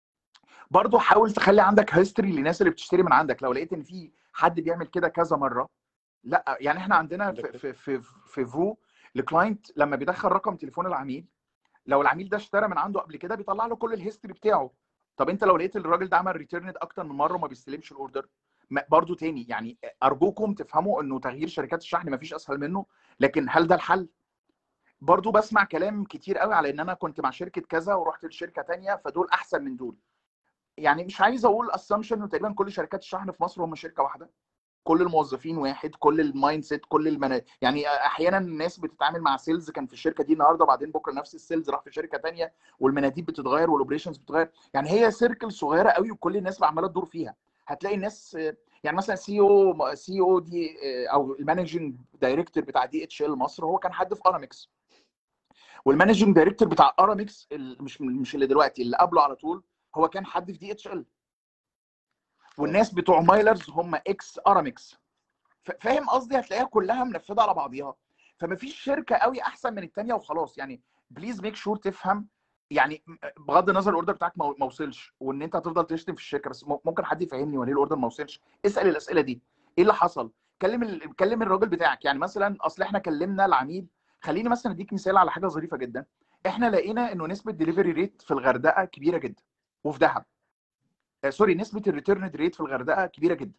برضه حاول تخلي عندك هيستوري للناس اللي بتشتري من عندك لو لقيت ان في حد بيعمل كده كذا مره لا يعني احنا عندنا في عندك في في, في فو الكلاينت لما بيدخل رقم تليفون العميل لو العميل ده اشترى من عنده قبل كده بيطلع له كل الهيستوري بتاعه طب انت لو لقيت الراجل ده عمل ريتيرند اكتر من مره وما بيستلمش الاوردر ما- برضو تاني يعني ارجوكم تفهموا انه تغيير شركات الشحن ما فيش اسهل منه لكن هل ده الحل برضو بسمع كلام كتير قوي على ان انا كنت مع شركه كذا ورحت لشركه تانية فدول احسن من دول يعني مش عايز اقول اسامبشن انه تقريبا كل شركات الشحن في مصر هم شركه واحده كل الموظفين واحد كل المايند سيت كل المنا... يعني احيانا الناس بتتعامل مع سيلز كان في الشركه دي النهارده وبعدين بكره نفس السيلز راح في شركه تانية والمناديب بتتغير والاوبريشنز بتتغير يعني هي سيركل صغيره قوي وكل الناس اللي عماله تدور فيها هتلاقي الناس يعني مثلا سي او سي او دي او المانجنج دايركتور بتاع دي اتش ال مصر هو كان حد في ارامكس والمانجنج دايركتور بتاع ارامكس مش مش اللي دلوقتي اللي قبله على طول هو كان حد في دي اتش ال والناس بتوع مايلرز هم اكس ارامكس فاهم قصدي هتلاقيها كلها منفذه على بعضيها فمفيش شركه قوي احسن من الثانيه وخلاص يعني بليز ميك شور تفهم يعني بغض النظر الاوردر بتاعك ما ما وصلش وان انت هتفضل تشتم في الشركه بس ممكن حد يفهمني وليه الاوردر ما وصلش اسال الاسئله دي ايه اللي حصل كلم ال... كلم الراجل بتاعك يعني مثلا اصل احنا كلمنا العميل خليني مثلا اديك مثال على حاجه ظريفه جدا احنا لقينا انه نسبه ديليفري ريت في الغردقه كبيره جدا وفي دهب آه سوري نسبه الريتيرن ريت في الغردقه كبيره جدا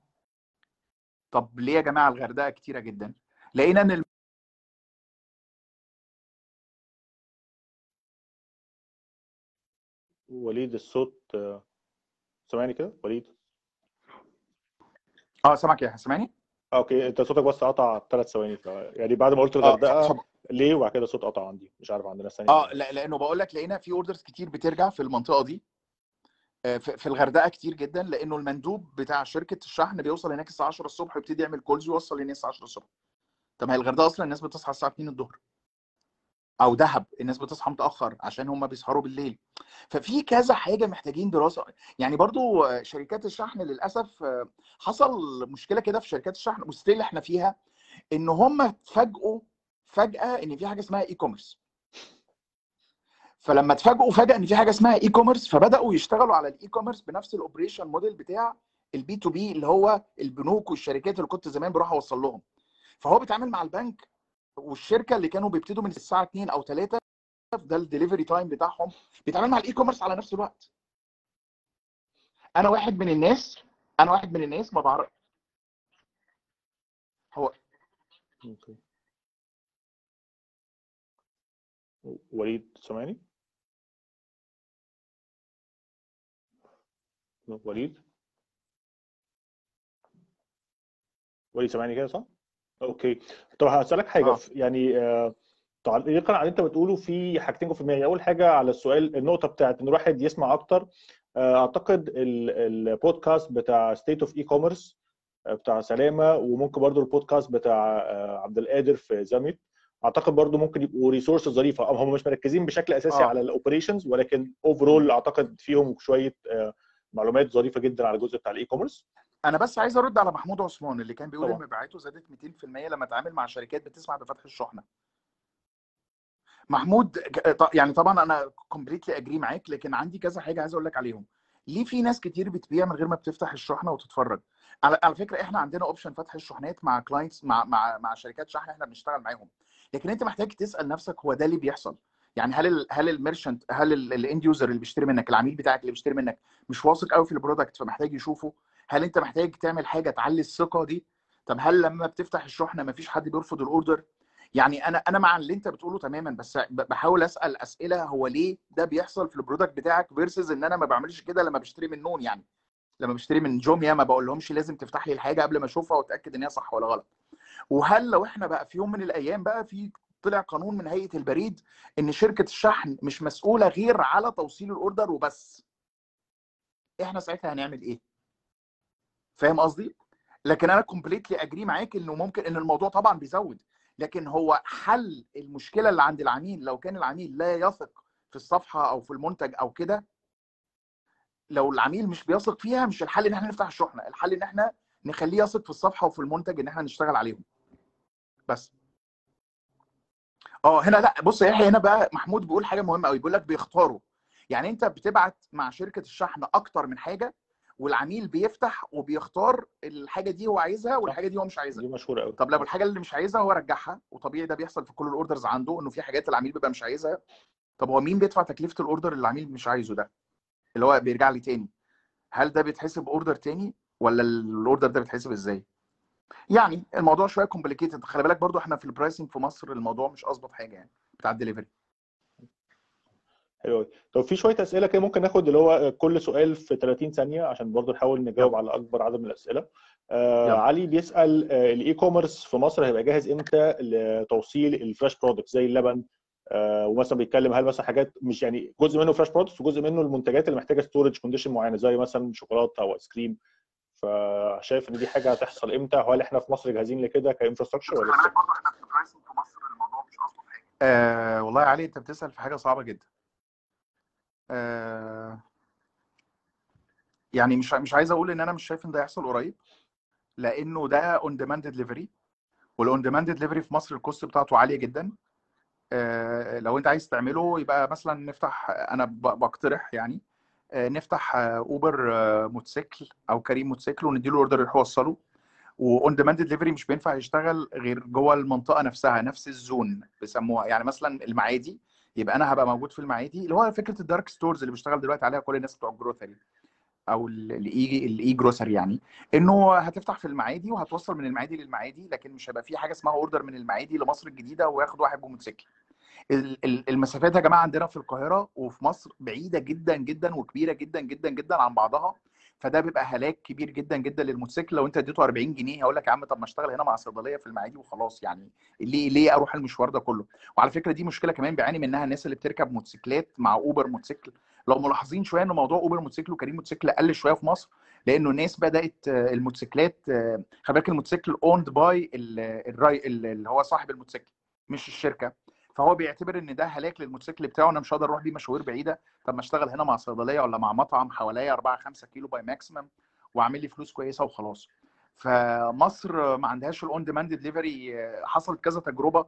طب ليه يا جماعه الغردقه كتيره جدا لقينا ان وليد الصوت سامعني كده وليد اه سامعك يا سامعني آه، اوكي انت صوتك بس قطع ثلاث ثواني ف... يعني بعد ما قلت الغردقه اه ليه وبعد كده الصوت قطع عندي مش عارف عند ناس اه لا لانه بقول لك لقينا في اوردرز كتير بترجع في المنطقه دي آه، في في الغردقه كتير جدا لانه المندوب بتاع شركه الشحن بيوصل هناك الساعه 10 الصبح ويبتدي يعمل كولز ويوصل للناس 10 الصبح طب ما هي الغردقه اصلا الناس بتصحى الساعه 2 الظهر او ذهب الناس بتصحى متاخر عشان هم بيسهروا بالليل ففي كذا حاجه محتاجين دراسه يعني برضو شركات الشحن للاسف حصل مشكله كده في شركات الشحن وستيل احنا فيها ان هم اتفاجئوا فجاه ان في حاجه اسمها اي كوميرس فلما اتفاجئوا فجاه ان في حاجه اسمها اي كوميرس فبداوا يشتغلوا على الاي كوميرس بنفس الاوبريشن موديل بتاع البي تو بي اللي هو البنوك والشركات اللي كنت زمان بروح اوصل لهم فهو بيتعامل مع البنك والشركه اللي كانوا بيبتدوا من الساعه 2 او 3 ده الدليفري تايم بتاعهم بيتعامل مع الاي كوميرس على نفس الوقت انا واحد من الناس انا واحد من الناس ما بعرف هو اوكي وليد سامعني وليد وليد سامعني كده صح اوكي طب هسألك حاجه اه يعني آه، تعليقا على اللي انت بتقوله في حاجتين في دماغي اول حاجه على السؤال النقطه بتاعت ان الواحد يسمع اكتر آه، اعتقد ال- البودكاست بتاع ستيت اوف اي كوميرس بتاع سلامه وممكن برضو البودكاست بتاع آه، عبد القادر في زاميت اعتقد برضو ممكن يبقوا ريسورسز ظريفه هم مش مركزين بشكل اساسي اه على الاوبريشنز ولكن مم. اوفرول اعتقد فيهم شويه آه، معلومات ظريفه جدا على الجزء بتاع الاي كوميرس انا بس عايز ارد على محمود عثمان اللي كان بيقول ان طبعا مبيعاته زادت 200% لما اتعامل مع شركات بتسمح بفتح الشحنه محمود ك- ط- يعني طبعا انا كومبليتلي اجري معاك لكن عندي كذا حاجه عايز اقول لك عليهم ليه في ناس كتير بتبيع من غير ما بتفتح الشحنه وتتفرج على على فكره احنا عندنا اوبشن فتح الشحنات مع كلاينتس مع مع مع شركات شحن احنا بنشتغل معاهم لكن انت محتاج تسال نفسك هو ده اللي بيحصل يعني هل ال هل الميرشنت هل الاند يوزر اللي بيشتري منك العميل بتاعك اللي بيشتري منك مش واثق قوي في البرودكت فمحتاج يشوفه هل انت محتاج تعمل حاجه تعلي الثقه دي طب هل لما بتفتح الشحنه مفيش حد بيرفض الاوردر يعني انا انا مع اللي انت بتقوله تماما بس ب- بحاول اسال اسئله هو ليه ده بيحصل في البرودكت بتاعك فيرسز ان انا ما بعملش كده لما بشتري من نون يعني لما بشتري من جوميا ما بقول لهمش لازم تفتح لي الحاجه قبل ما اشوفها واتاكد ان هي صح ولا غلط وهل لو احنا بقى في يوم من الايام بقى في طلع قانون من هيئه البريد ان شركه الشحن مش مسؤوله غير على توصيل الاوردر وبس احنا ساعتها هنعمل ايه فاهم قصدي لكن انا كومبليتلي اجري معاك انه ممكن ان الموضوع طبعا بيزود لكن هو حل المشكله اللي عند العميل لو كان العميل لا يثق في الصفحه او في المنتج او كده لو العميل مش بيثق فيها مش الحل ان احنا نفتح الشحنه الحل ان احنا نخليه يثق في الصفحه وفي المنتج ان احنا نشتغل عليهم بس اه هنا لا بص يا يحيى هنا بقى محمود بيقول حاجه مهمه قوي بيقول لك بيختاروا يعني انت بتبعت مع شركه الشحن اكتر من حاجه والعميل بيفتح وبيختار الحاجه دي هو عايزها صح والحاجه دي هو مش عايزها دي مشهوره قوي طب لو اه الحاجه اللي مش عايزها هو رجعها وطبيعي ده بيحصل في كل الاوردرز عنده انه في حاجات العميل بيبقى مش عايزها طب هو مين بيدفع تكلفه الاوردر اللي العميل مش عايزه ده اللي هو بيرجع لي تاني هل ده بيتحسب اوردر تاني ولا الاوردر ده بيتحسب ازاي يعني الموضوع شويه كومبليكيتد خلي بالك برضو احنا في البرايسنج في مصر الموضوع مش اظبط حاجه يعني بتاع الدليفري حلو قوي طب في شويه اسئله كده ممكن ناخد اللي هو كل سؤال في 30 ثانيه عشان برضو نحاول نجاوب يلا على اكبر عدد من الاسئله آه يلا علي بيسال آه الاي كوميرس في مصر هيبقى جاهز امتى لتوصيل الفريش برودكت زي اللبن آه ومثلا بيتكلم هل مثلا حاجات مش يعني جزء منه فريش برودكت وجزء منه المنتجات اللي محتاجه ستورج كونديشن معينه زي مثلا شوكولاته او ايس كريم فشايف ان دي حاجه هتحصل امتى وهل احنا في مصر جاهزين لكده كانفراستراكشر ولا خلي لسه؟ بالك برضو احنا في البرايسنج في مصر الموضوع مش اظبط حاجه آه والله يا علي انت بتسال في حاجه صعبه جدا آه يعني مش مش عايز اقول ان انا مش شايف ان ده يحصل قريب لانه ده اون ديماند ديليفري والاون ديماند ديليفري في مصر الكوست بتاعته عاليه جدا آه، لو انت عايز تعمله يبقى مثلا نفتح انا ب- بقترح يعني آه، نفتح آه، اوبر آه، موتوسيكل او كريم موتوسيكل ونديله اوردر يروح يوصله واون ديماند ديليفري مش بينفع يشتغل غير جوه المنطقه نفسها نفس الزون بيسموها يعني مثلا المعادي يبقى انا هبقى موجود في المعادي اللي هو فكره الدارك ستورز اللي بيشتغل دلوقتي عليها كل الناس بتوع الجروثري او الاي الاي جروسري يعني انه هتفتح في المعادي وهتوصل من المعادي للمعادي لكن مش هيبقى في حاجه اسمها اوردر من المعادي لمصر الجديده وياخد واحد بموتوسيكل ال- ال- المسافات يا جماعه عندنا في القاهره وفي مصر بعيده جدا جدا وكبيره جدا جدا جدا عن بعضها فده بيبقى هلاك كبير جدا جدا للموتوسيكل لو انت اديته 40 جنيه هقول لك يا عم طب ما اشتغل هنا مع صيدليه في المعادي وخلاص يعني ليه ليه اروح المشوار ده كله وعلى فكره دي مشكله كمان بيعاني منها الناس اللي بتركب موتوسيكلات مع اوبر موتوسيكل لو ملاحظين شويه ان موضوع اوبر موتوسيكل وكريم موتوسيكل قل شويه في مصر لانه الناس بدات آه، الموتوسيكلات آه، خلي بالك الموتوسيكل اوند باي اللي هو صاحب الموتوسيكل مش الشركه فهو بيعتبر ان ده هلاك للموتوسيكل بتاعه انا مش هقدر اروح بيه مشاوير بعيده طب ما اشتغل هنا مع صيدليه ولا مع مطعم حواليا 4 5 كيلو باي ماكسيمم واعمل لي فلوس كويسه وخلاص فمصر ما عندهاش الاون ديماند دليفري حصلت كذا تجربه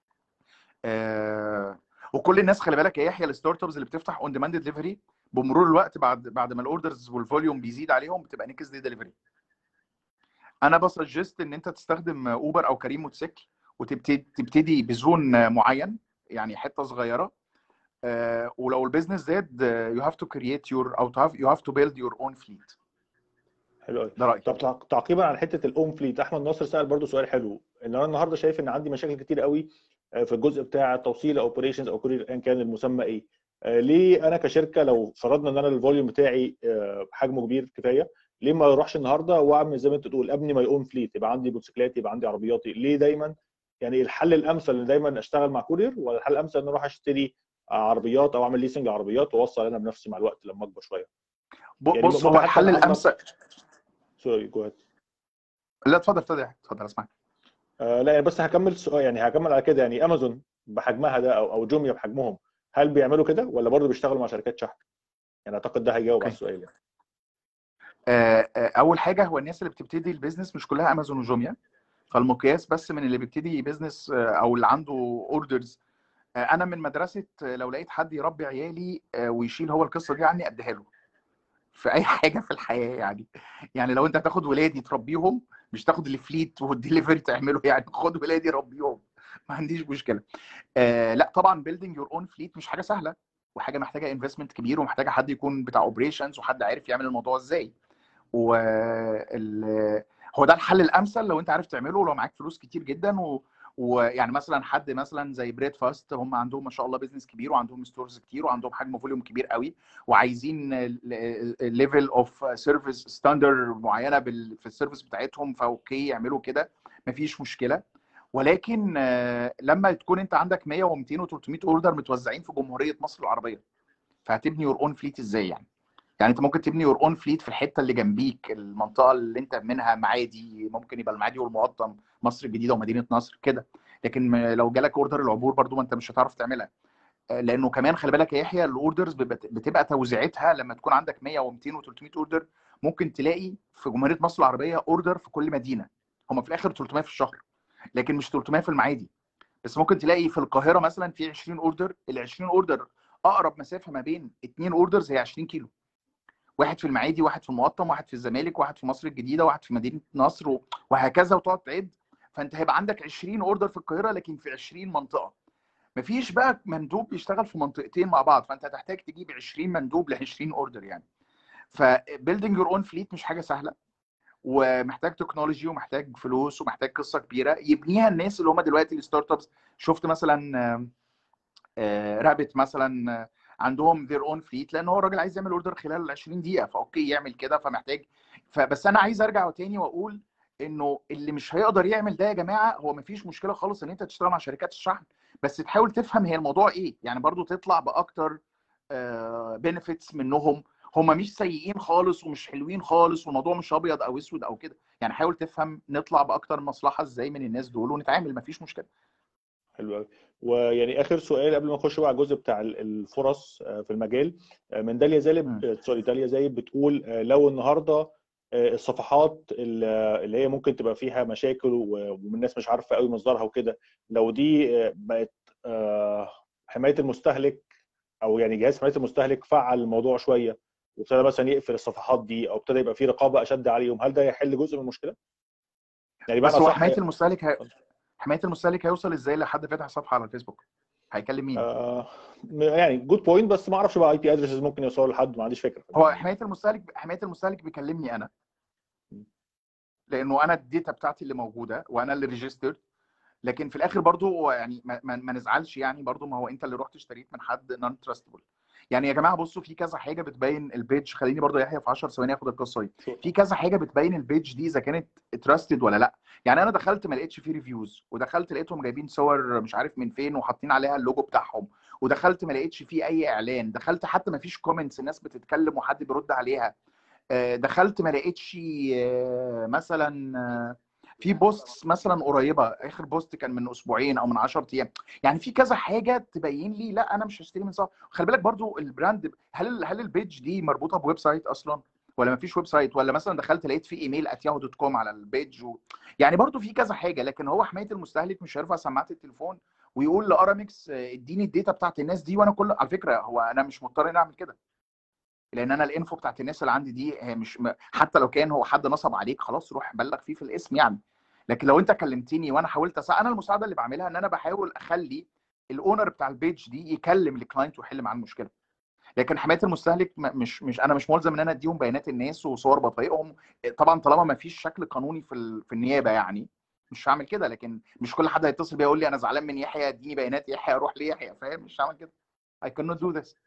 آه، وكل الناس خلي بالك يا يحيى الستارت ابس اللي بتفتح اون ديماند دليفري بمرور الوقت بعد بعد ما الاوردرز والفوليوم بيزيد عليهم بتبقى نكس دي دليفري انا بسجست ان انت تستخدم اوبر او كريم موتوسيكل وتبتدي تبتدي بزون معين يعني حته صغيره آه، ولو البيزنس زاد يو هاف تو كرييت يور او يو هاف تو بيلد يور اون فليت حلو قوي ده رايي طب تع- تعقيبا على حته الاون فليت احمد ناصر سال برضو سؤال حلو ان انا النهارده شايف ان عندي مشاكل كتير قوي آه، في الجزء بتاع التوصيل اوبريشنز او كورير ايا كان المسمى ايه آه، ليه انا كشركه لو فرضنا ان انا الفوليوم بتاعي آه، حجمه كبير كفايه ليه ما اروحش النهارده واعمل زي ما انت تقول ابني ماي اون فليت يبقى عندي موتوسيكلات يبقى عندي عربياتي ليه دايما يعني الحل الامثل ان دايما اشتغل مع كورير ولا الحل الامثل ان اروح اشتري عربيات او اعمل ليسنج عربيات واوصل انا بنفسي مع الوقت لما اكبر شويه ب- يعني بص ممكن هو حتى الحل أنا أضمن- الامثل سوري جو لا اتفضل اتفضل يا يحيى، اتفضل اسمعك آه لا يعني بس هكمل سؤال يعني هكمل على كده يعني امازون بحجمها ده او او جوميا بحجمهم هل بيعملوا كده ولا برضه بيشتغلوا مع شركات شحن؟ يعني اعتقد ده هيجاوب على أوكي. السؤال يعني. آه، آه، اول حاجه هو الناس اللي بتبتدي البيزنس مش كلها امازون وجوميا فالمقياس بس من اللي بيبتدي بيزنس آه، او اللي عنده اوردرز انا من مدرسه آه، لو لقيت حد يربي عيالي آه، ويشيل هو القصه دي عني اديها له في اي حاجه في الحياه يعني يعني لو انت هتاخد ولادي تربيهم مش تاخد الفليت والدليفري تعمله يعني خد ولادي ربيهم ما عنديش مشكله آه لا طبعا بيلدينج يور اون فليت مش حاجه سهله وحاجه محتاجه انفستمنت كبير ومحتاجه حد يكون بتاع اوبريشنز وحد عارف يعمل الموضوع ازاي وال هو ده الحل الامثل لو انت عارف تعمله لو معاك فلوس كتير جدا و... ويعني مثلا حد مثلا زي بريد فاست هم عندهم ما شاء الله بيزنس كبير وعندهم ستورز كتير وعندهم حجم فوليوم كبير قوي وعايزين ليفل اوف سيرفيس ستاندرد معينه بال... في السيرفيس بتاعتهم فاوكي يعملوا كده مفيش مشكله ولكن آه، لما تكون انت عندك 100 و200 و300 اوردر متوزعين في جمهوريه مصر العربيه فهتبني يور اون فليت ازاي يعني؟ يعني انت ممكن تبني يور اون فليت في الحته اللي جنبيك المنطقه اللي انت منها معادي ممكن يبقى المعادي والمقطم مصر الجديده ومدينه نصر كده لكن م- لو جالك اوردر العبور برضو ما انت مش هتعرف تعملها آه، لانه كمان خلي بالك يا يحيى الاوردرز بت- بتبقى توزيعتها لما تكون عندك 100 و200 و300 اوردر ممكن تلاقي في جمهوريه مصر العربيه اوردر في كل مدينه هم في الاخر 300 في الشهر لكن مش 300 في المعادي بس ممكن تلاقي في القاهره مثلا في 20 اوردر ال 20 اوردر اقرب مسافه ما بين اثنين اوردرز هي 20 كيلو واحد في المعادي واحد في المقطم واحد في الزمالك واحد في مصر الجديده واحد في مدينه نصر و- وهكذا وتقعد تعد فانت هيبقى عندك 20 اوردر في القاهره لكن في 20 منطقه مفيش بقى مندوب بيشتغل في منطقتين مع بعض فانت هتحتاج تجيب 20 مندوب ل 20 اوردر يعني فبيلدينج يور اون فليت مش حاجه سهله ومحتاج تكنولوجي ومحتاج فلوس ومحتاج قصه كبيره يبنيها الناس اللي هم دلوقتي الستارت ابس شفت مثلا آم، آه، رابت مثلا آه، عندهم ذير اون فليت لان هو الراجل عايز يعمل اوردر خلال 20 دقيقه فاوكي يعمل كده فمحتاج فبس انا عايز ارجع تاني واقول انه اللي مش هيقدر يعمل ده يا جماعه هو مفيش مشكله خالص ان انت تشتغل مع شركات الشحن بس تحاول تفهم هي الموضوع ايه يعني برضو تطلع باكتر بنفيتس منهم هم مش سيئين خالص ومش حلوين خالص والموضوع مش ابيض او اسود او كده يعني حاول تفهم نطلع باكتر مصلحه ازاي من الناس دول ونتعامل مفيش مشكله حلو قوي ويعني اخر سؤال قبل ما نخش بقى على الجزء بتاع ال- الفرص آه، في المجال آه، من داليا زايد مم. آه، سوري داليا زايد بتقول آه، لو النهارده آه، الصفحات ال- اللي هي ممكن تبقى فيها مشاكل و- والناس مش عارفه قوي مصدرها وكده لو دي آه، بقت آه، حمايه المستهلك او يعني جهاز حمايه المستهلك فعل الموضوع شويه وابتدى مثلا يقفل الصفحات دي او ابتدى يبقى في رقابه اشد عليهم هل ده يحل جزء من المشكله؟ يعني بس بمعنى هو صح حمايه المستهلك هي... حمايه المستهلك هيوصل ازاي لحد فاتح صفحه على الفيسبوك هيكلم مين آه يعني جود بوينت بس ما اعرفش بقى اي بي ادرسز ممكن يوصلوا لحد ما عنديش فكره هو حمايه المستهلك حمايه المستهلك بيكلمني انا لانه انا الداتا بتاعتي اللي موجوده وانا اللي ريجسترد لكن في الاخر برضو هو يعني ما, ما, ما نزعلش يعني برضو ما هو انت اللي رحت اشتريت من حد نون تراستبل يعني يا جماعه بصوا في كذا حاجه بتبين البيج خليني برضو يحيى في 10 ثواني اخد القصه دي في كذا حاجه بتبين البيج دي اذا كانت تراستد ولا لا يعني انا دخلت ما لقيتش فيه ريفيوز ودخلت لقيتهم جايبين صور مش عارف من فين وحاطين عليها اللوجو بتاعهم ودخلت ما لقيتش فيه اي اعلان دخلت حتى ما فيش كومنتس الناس بتتكلم وحد بيرد عليها آه، دخلت ما لقيتش آه، مثلا آه، في بوست مثلا قريبه اخر بوست كان من اسبوعين او من 10 ايام يعني في كذا حاجه تبين لي لا انا مش هشتري من صح خلي بالك برضو البراند هل هل البيج دي مربوطه بويب سايت اصلا ولا ما فيش ويب سايت ولا مثلا دخلت لقيت في ايميل @yahoo دوت كوم على البيج و... يعني برضو في كذا حاجه لكن هو حمايه المستهلك مش هيرفع سماعه التليفون ويقول لارامكس اديني الداتا بتاعت الناس دي وانا كل على فكره هو انا مش مضطر اني اعمل كده لان انا الانفو بتاعت الناس اللي عندي دي هي مش حتى لو كان هو حد نصب عليك خلاص روح بلغ فيه في الاسم يعني لكن لو انت كلمتني وانا حاولت أسا... انا المساعده اللي بعملها ان انا بحاول اخلي الاونر بتاع البيج دي يكلم الكلاينت ويحل معاه المشكله لكن حمايه المستهلك مش مش انا مش ملزم ان انا اديهم بيانات الناس وصور بطايقهم طبعا طالما ما فيش شكل قانوني في ال... في النيابه يعني مش هعمل كده لكن مش كل حد هيتصل بيا يقول لي انا زعلان من يحيى اديني بيانات يحيى اروح ليحيى فاهم مش هعمل كده I cannot do this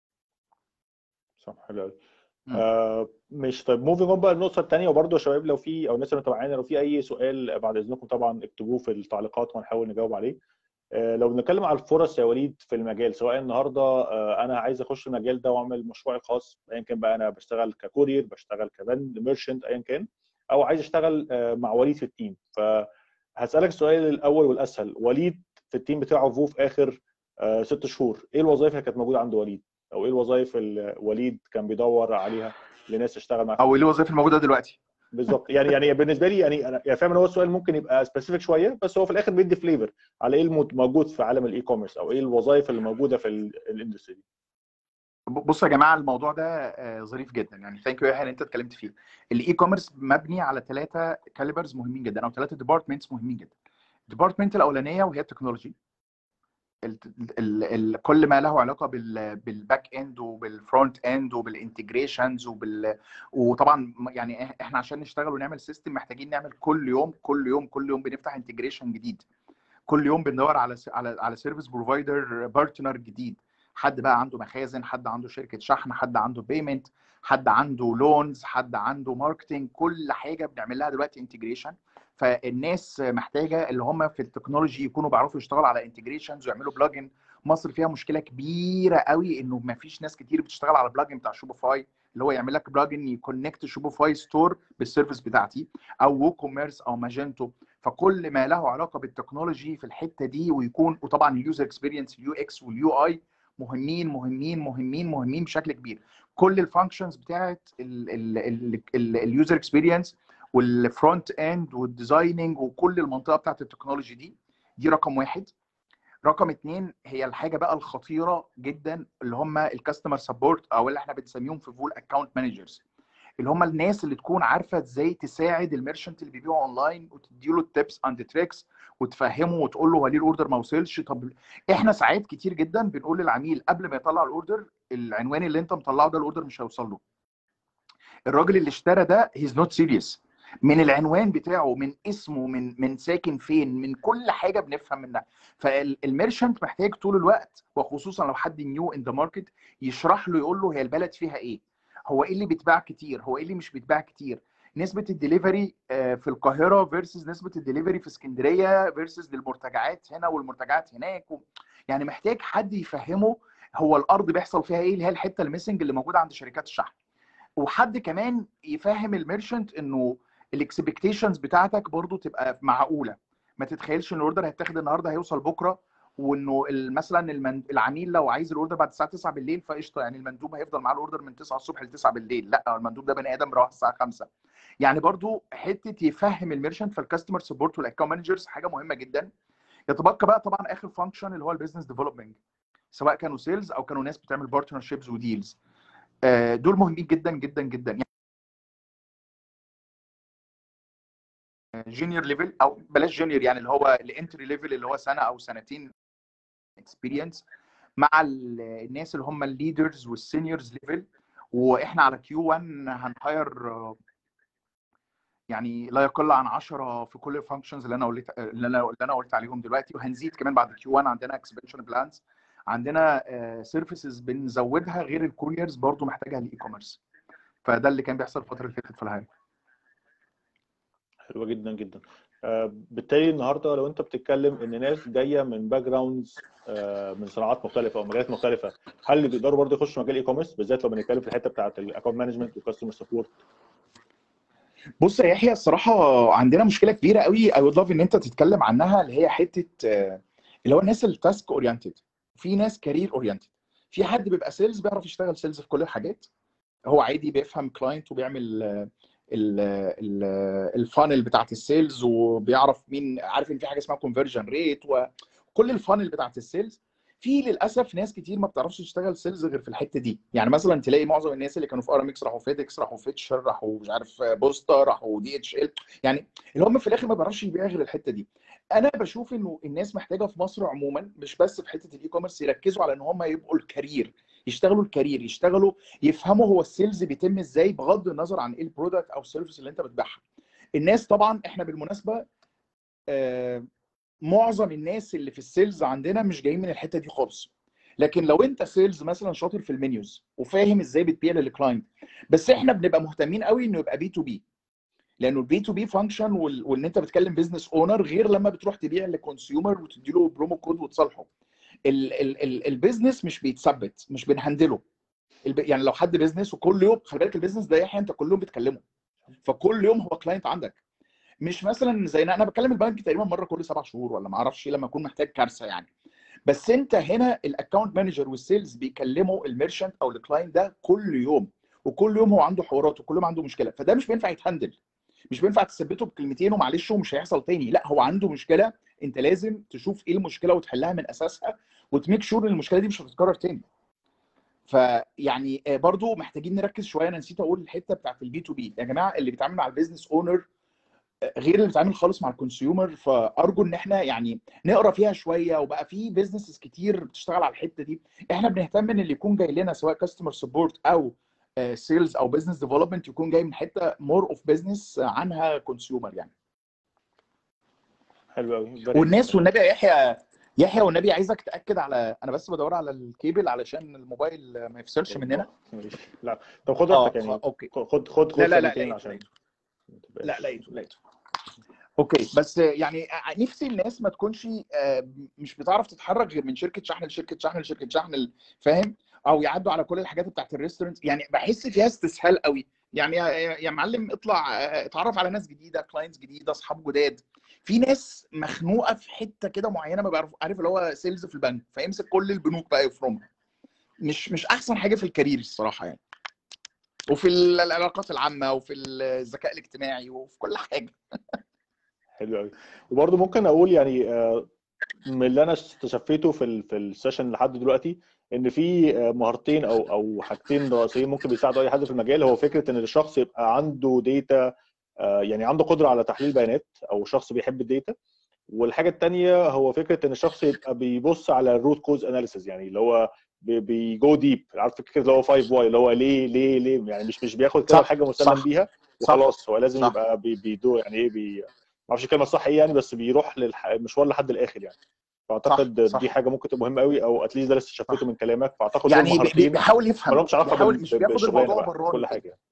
صح حلو قوي آه مش طيب موفينج اون بقى النقطه الثانيه وبرده يا شباب لو في او الناس اللي متابعينا لو في اي سؤال بعد اذنكم طبعا اكتبوه في التعليقات وهنحاول نجاوب عليه آه لو بنتكلم على الفرص يا وليد في المجال سواء النهارده آه انا عايز اخش المجال ده واعمل مشروعي الخاص ايا كان بقى انا بشتغل ككورير بشتغل كبند ميرشنت ايا كان او عايز اشتغل آه مع وليد في التيم فهسالك السؤال الاول والاسهل وليد في التيم بتاعه فو في اخر آه ست شهور ايه الوظائف اللي كانت موجوده عند وليد او ايه الوظائف اللي وليد كان بيدور عليها لناس تشتغل معاه او ايه الوظائف الموجوده دلوقتي بالظبط يعني يعني بالنسبه لي يعني انا يعني فاهم ان هو السؤال ممكن يبقى سبيسيفيك شويه بس هو في الاخر بيدي فليفر على ايه موجود في عالم الاي كوميرس او ايه الوظائف اللي موجوده في الاندستري دي بصوا يا جماعه الموضوع ده ظريف جدا يعني ثانك يو ان انت اتكلمت فيه الاي كوميرس مبني على ثلاثه كاليبرز مهمين جدا او ثلاثه ديبارتمنتس مهمين جدا الديبارتمنت الاولانيه وهي التكنولوجي ال ال ال كل ما له علاقه بال بالباك اند وبالفرونت اند وبالانتجريشنز وبال وطبعا يعني احنا عشان نشتغل ونعمل سيستم محتاجين نعمل كل يوم كل يوم كل يوم بنفتح انتجريشن جديد كل يوم بندور على على على سيرفيس بروفايدر بارتنر جديد حد بقى عنده مخازن حد عنده شركه شحن حد عنده بيمنت حد عنده لونز حد عنده ماركتنج كل حاجه بنعمل لها دلوقتي انتجريشن فالناس محتاجه اللي هم في التكنولوجي يكونوا بيعرفوا يشتغلوا على انتجريشنز ويعملوا بلجن مصر فيها مشكله كبيره قوي انه ما فيش ناس كتير بتشتغل على بلجن بتاع شوبيفاي اللي هو يعمل لك بلجن يكونكت شوبيفاي ستور بالسيرفيس بتاعتي او وو كوميرس او ماجنتو فكل ما له علاقه بالتكنولوجي في الحته دي ويكون وطبعا اليوزر اكسبيرينس اليو اكس واليو اي مهمين مهمين مهمين مهمين بشكل كبير كل الفانكشنز بتاعت اليوزر اكسبيرينس والفرونت اند والديزايننج وكل المنطقه بتاعت التكنولوجي دي دي رقم واحد رقم اثنين هي الحاجه بقى الخطيره جدا اللي هم الكاستمر سبورت او اللي احنا بنسميهم في فول اكونت مانجرز اللي هم الناس اللي تكون عارفه ازاي تساعد الميرشنت اللي بيبيعوا اونلاين وتديله التيبس اند تريكس وتفهمه وتقول له هو ليه الاوردر ما وصلش طب احنا ساعات كتير جدا بنقول للعميل قبل ما يطلع الاوردر العنوان اللي انت مطلعه ده الاوردر مش هيوصل له الراجل اللي اشترى ده هيز نوت سيريس من العنوان بتاعه من اسمه من من ساكن فين من كل حاجه بنفهم منها فالميرشنت محتاج طول الوقت وخصوصا لو حد نيو ان ذا ماركت يشرح له يقول له هي البلد فيها ايه هو ايه اللي بيتباع كتير هو ايه اللي مش بيتباع كتير نسبه الدليفري في القاهره فيرسز نسبه الدليفري في اسكندريه فيرسز للمرتجعات هنا والمرتجعات هناك و... يعني محتاج حد يفهمه هو الارض بيحصل فيها ايه اللي هي الحته الميسنج اللي موجوده عند شركات الشحن وحد كمان يفهم الميرشنت انه الاكسبكتيشنز بتاعتك برضو تبقى معقوله ما تتخيلش ان الاوردر هيتاخد النهارده هيوصل بكره وانه مثلا المند... العميل لو عايز الاوردر بعد الساعه 9 بالليل فقشطه يعني المندوب هيفضل معاه الاوردر من 9 الصبح ل 9 بالليل لا المندوب ده بني ادم بيروح الساعه 5 يعني برضو حته يفهم الميرشنت فالكاستمر سبورت والاكونت مانجرز حاجه مهمه جدا يتبقى بقى طبعا اخر فانكشن اللي هو البيزنس ديفلوبمنت سواء كانوا سيلز او كانوا ناس بتعمل بارتنرشيبز وديلز دول مهمين جدا جدا جدا يعني جونيور ليفل او بلاش جونيور يعني اللي هو الانتري ليفل اللي هو سنه او سنتين اكسبيرينس مع الناس اللي هم الليدرز والسينيورز ليفل واحنا على كيو 1 هنهاير يعني لا يقل عن 10 في كل الفانكشنز اللي انا قلت اللي انا اللي انا قلت عليهم دلوقتي وهنزيد كمان بعد كيو 1 عندنا اكسبنشن بلانز عندنا سيرفيسز بنزودها غير الكوريرز برضو محتاجها الاي كوميرس فده اللي كان بيحصل الفتره اللي فاتت في الهاير حلوه جدا جدا آه بالتالي النهارده لو انت بتتكلم ان ناس جايه من باك جراوندز آه من صناعات مختلفه او مجالات مختلفه هل اللي بيقدروا برضه يخشوا مجال اي كوميرس بالذات لو بنتكلم في الحته بتاعت الاكونت مانجمنت والكاستمر سبورت بص يا يحيى الصراحه عندنا مشكله كبيره قوي اي وود لاف ان انت تتكلم عنها اللي هي حته آه، اللي هو الناس التاسك اورينتد في ناس كارير اورينتد في حد بيبقى سيلز بيعرف يشتغل سيلز في كل الحاجات هو عادي بيفهم كلاينت وبيعمل آه، ال- ال- الفانل بتاعت السيلز وبيعرف مين عارف ان في حاجه اسمها كونفرجن ريت وكل الفانل بتاعت السيلز في للاسف ناس كتير ما بتعرفش تشتغل سيلز غير في الحته دي يعني مثلا تلاقي معظم الناس اللي كانوا في ارامكس راحوا فيدكس راحوا فيتشر راحوا مش عارف بوستا راحوا دي اتش ال يعني اللي هم في الاخر ما بيعرفش يبيع غير الحته دي انا بشوف انه الناس محتاجه في مصر عموما مش بس في حته الاي كوميرس يركزوا على ان هم يبقوا الكارير يشتغلوا الكارير يشتغلوا يفهموا هو السيلز بيتم ازاي بغض النظر عن ايه البرودكت او السيرفيس اللي انت بتبيعها الناس طبعا احنا بالمناسبه آه، معظم الناس اللي في السيلز عندنا مش جايين من الحته دي خالص لكن لو انت سيلز مثلا شاطر في المنيوز وفاهم ازاي بتبيع للكلاينت بس احنا بنبقى مهتمين قوي انه يبقى بي تو بي لانه البي تو بي فانكشن وان انت بتكلم بزنس اونر غير لما بتروح تبيع لكونسيومر وتدي له برومو كود وتصالحه ال- ال- ال- البيزنس مش بيتثبت مش بنهندله الب... يعني لو حد بيزنس وكل يوم خلي بالك البيزنس ده يحيى انت كل يوم بتكلمه فكل يوم هو كلاينت عندك مش مثلا زي انا بكلم البنك تقريبا مره كل سبع شهور ولا ما اعرفش لما اكون محتاج كارثه يعني بس انت هنا الاكونت مانجر والسيلز بيكلموا الميرشنت او الكلاينت ده كل يوم وكل يوم هو عنده حوارات وكل يوم عنده مشكله فده مش بينفع يتهندل مش بينفع تثبته بكلمتين ومعلش ومش هيحصل تاني لا هو عنده مشكله انت لازم تشوف ايه المشكله وتحلها من اساسها وتميك شور ان المشكله دي مش هتتكرر تاني فيعني آه، برضو محتاجين نركز شويه انا نسيت اقول الحته بتاعت البي تو بي يا جماعه اللي بيتعامل مع البيزنس اونر غير اللي بيتعامل خالص مع الكونسيومر فارجو ان احنا يعني نقرا فيها شويه وبقى في بيزنسز كتير بتشتغل على الحته دي احنا بنهتم ان اللي يكون جاي لنا سواء كاستمر سبورت او سيلز او بزنس ديفلوبمنت يكون جاي من حته مور اوف بزنس عنها كونسيومر يعني حلو قوي والناس والنبي يا يحيى يحيى والنبي عايزك تاكد على انا بس بدور على الكيبل علشان الموبايل ما يفصلش مننا ماشي لا طب خد اه راحتك يعني اوكي خد خد خد لا لا لا ثانيتين لقيته عشان لقيته ما تبقاش- لا لقيته لقيته اوكي بس يعني نفسي الناس ما تكونش آه، مش بتعرف تتحرك غير من شركه شحن لشركه شحن لشركه شحن فاهم او يعدوا على كل الحاجات بتاعت الريستورنت يعني بحس فيها استسهال قوي يعني يا يا معلم اطلع آه، اتعرف على ناس جديده كلاينتس جديده اصحاب جداد في ناس مخنوقه في حته كده معينه ما بيعرف عارف اللي هو سيلز في البنك فيمسك كل البنوك بقى يفرمها مش مش احسن حاجه في الكارير الصراحه يعني وفي العلاقات العامه وفي الذكاء الاجتماعي وفي كل حاجه حلو قوي وبرضه ممكن اقول يعني آه، من اللي انا استشفيته في ال في السيشن لحد دلوقتي ان في آه، مهارتين او او حاجتين رئيسيين ممكن بيساعدوا اي حد في المجال هو فكره ان الشخص يبقى عنده داتا يعني عنده قدره على تحليل بيانات او شخص بيحب الداتا والحاجه الثانيه هو فكره ان الشخص يبقى بيبص على الروت كوز اناليسيز يعني اللي هو بيجو ديب عارف فكره اللي هو 5 واي اللي هو ليه ليه ليه يعني مش مش بياخد كده صح، حاجه مسلم صح، بيها صح، وخلاص هو لازم صح. يبقى بي- بيدور يعني ايه بي ما اعرفش الكلمه الصح ايه يعني بس بيروح للمشوار لحد الاخر يعني فاعتقد صح. دي حاجه ممكن تبقى مهمه قوي او اتليست ده اللي استشفيته صح. من كلامك فاعتقد دول يعني بي- بي- مهارتين بيحاول ما يفهم لهمش علاقه بيحاول بال- مش بياخد بالشغلانه الموضوع بقى براني كل كده. حاجه يعني.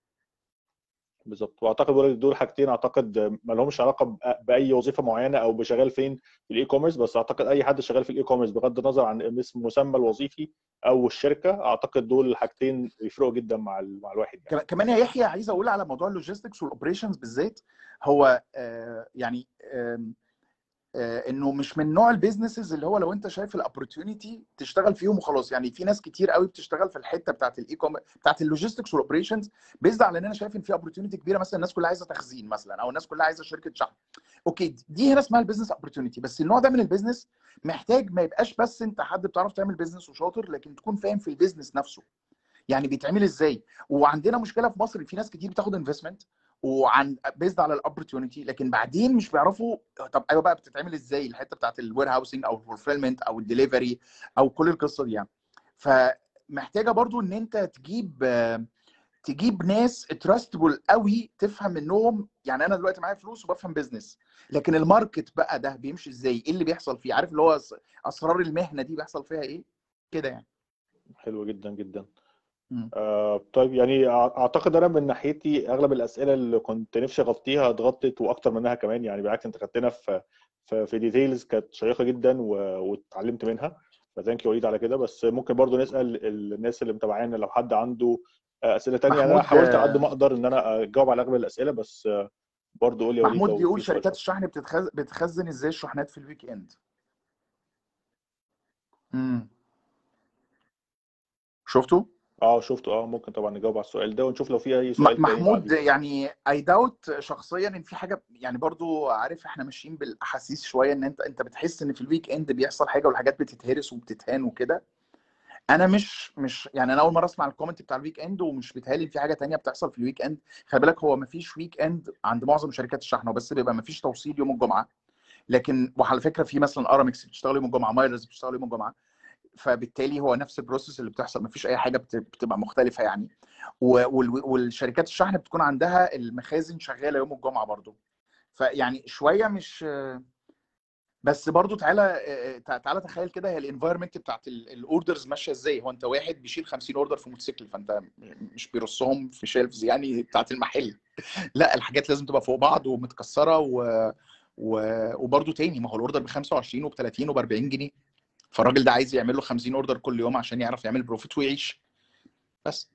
بالظبط واعتقد دول دول حاجتين اعتقد ما لهمش علاقه ب- باي وظيفه معينه او بشغال فين في الاي كوميرس بس اعتقد اي حد شغال في الاي كوميرس بغض النظر عن اسم المسمى الوظيفي او الشركه اعتقد دول الحاجتين يفرقوا جدا مع ال- مع الواحد يعني كمان- كمان يا يحيى عايز اقول على موضوع اللوجيستكس والاوبريشنز بالذات هو آه، يعني آم، آه، انه مش من نوع البيزنسز اللي هو لو انت شايف الاوبورتيونيتي تشتغل فيهم وخلاص يعني في ناس كتير قوي بتشتغل في الحته بتاعت الاي كوميرس بتاعت اللوجيستكس والاوبريشنز بيزد على ان انا شايف ان في اوبورتيونيتي كبيره مثلا الناس كلها عايزه تخزين مثلا او الناس كلها عايزه شركه شحن اوكي دي هنا اسمها البيزنس اوبورتيونيتي بس النوع ده من البيزنس محتاج ما يبقاش بس انت حد بتعرف تعمل بيزنس وشاطر لكن تكون فاهم في البيزنس نفسه يعني بيتعمل ازاي وعندنا مشكله في مصر إن في ناس كتير بتاخد انفستمنت وعن بيزد على الاوبورتيونيتي لكن بعدين مش بيعرفوا طب ايوه بقى بتتعمل ازاي الحته بتاعت الوير هاوسنج او الفولفيلمنت او الدليفري او كل القصه دي يعني فمحتاجه برضو ان انت تجيب آه، تجيب ناس تراستبل قوي تفهم منهم يعني انا دلوقتي معايا فلوس وبفهم بيزنس لكن الماركت بقى ده بيمشي ازاي ايه اللي بيحصل فيه عارف اللي هو أس- اسرار المهنه دي بيحصل فيها ايه كده يعني حلو جدا جدا مم. آه طيب يعني أع- اعتقد انا من ناحيتي اغلب الاسئله اللي كنت نفسي اغطيها اتغطت واكتر منها كمان يعني بالعكس انت خدتنا في في, في ديتيلز كانت شيقه جدا و- واتعلمت منها فثانك يو وليد على كده بس ممكن برضو نسال ال- الناس اللي متابعانا لو حد عنده اسئله تانية انا محمود حاولت على قد ما اقدر ان انا اجاوب على اغلب الاسئله بس برضه قول يا وليد محمود لو بيقول في سؤال شركات الشحن بتتخز... بتخزن ازاي الشحنات في الويك اند امم شفتوا اه شفته اه ممكن طبعا نجاوب على السؤال ده ونشوف لو في اي م- سؤال تاني محمود بعديه يعني اي داوت شخصيا ان في حاجه يعني برضو عارف احنا ماشيين بالاحاسيس شويه ان انت انت بتحس ان في الويك اند بيحصل حاجه والحاجات بتتهرس وبتتهان وكده انا مش مش يعني انا اول مره اسمع الكومنت بتاع الويك اند ومش بيتهيألي في حاجه تانية بتحصل في الويك اند خلي بالك هو مفيش ويك اند عند معظم شركات الشحن هو بس بيبقى مفيش توصيل يوم الجمعه لكن وعلى فكره في مثلا ارامكس بتشتغل يوم الجمعه مايلرز بتشتغل يوم الجمعه فبالتالي هو نفس البروسيس اللي بتحصل مفيش اي حاجه بت- بتبقى مختلفه يعني و- وال- والشركات الشحن بتكون عندها المخازن شغاله يوم الجمعه برضو فيعني شويه مش بس برضو تعالى تع- تعالى تخيل كده هي الانفايرمنت بتاعت الاوردرز ماشيه ازاي هو انت واحد بيشيل 50 اوردر في موتوسيكل فانت مش بيرصهم في شيلفز يعني بتاعت المحل لا الحاجات لازم تبقى فوق بعض ومتكسره و... و... وبرضو تاني ما هو الاوردر ب 25 وب 30 وب 40 جنيه فالراجل ده عايز يعمل له 50 اوردر كل يوم عشان يعرف يعمل بروفيت ويعيش بس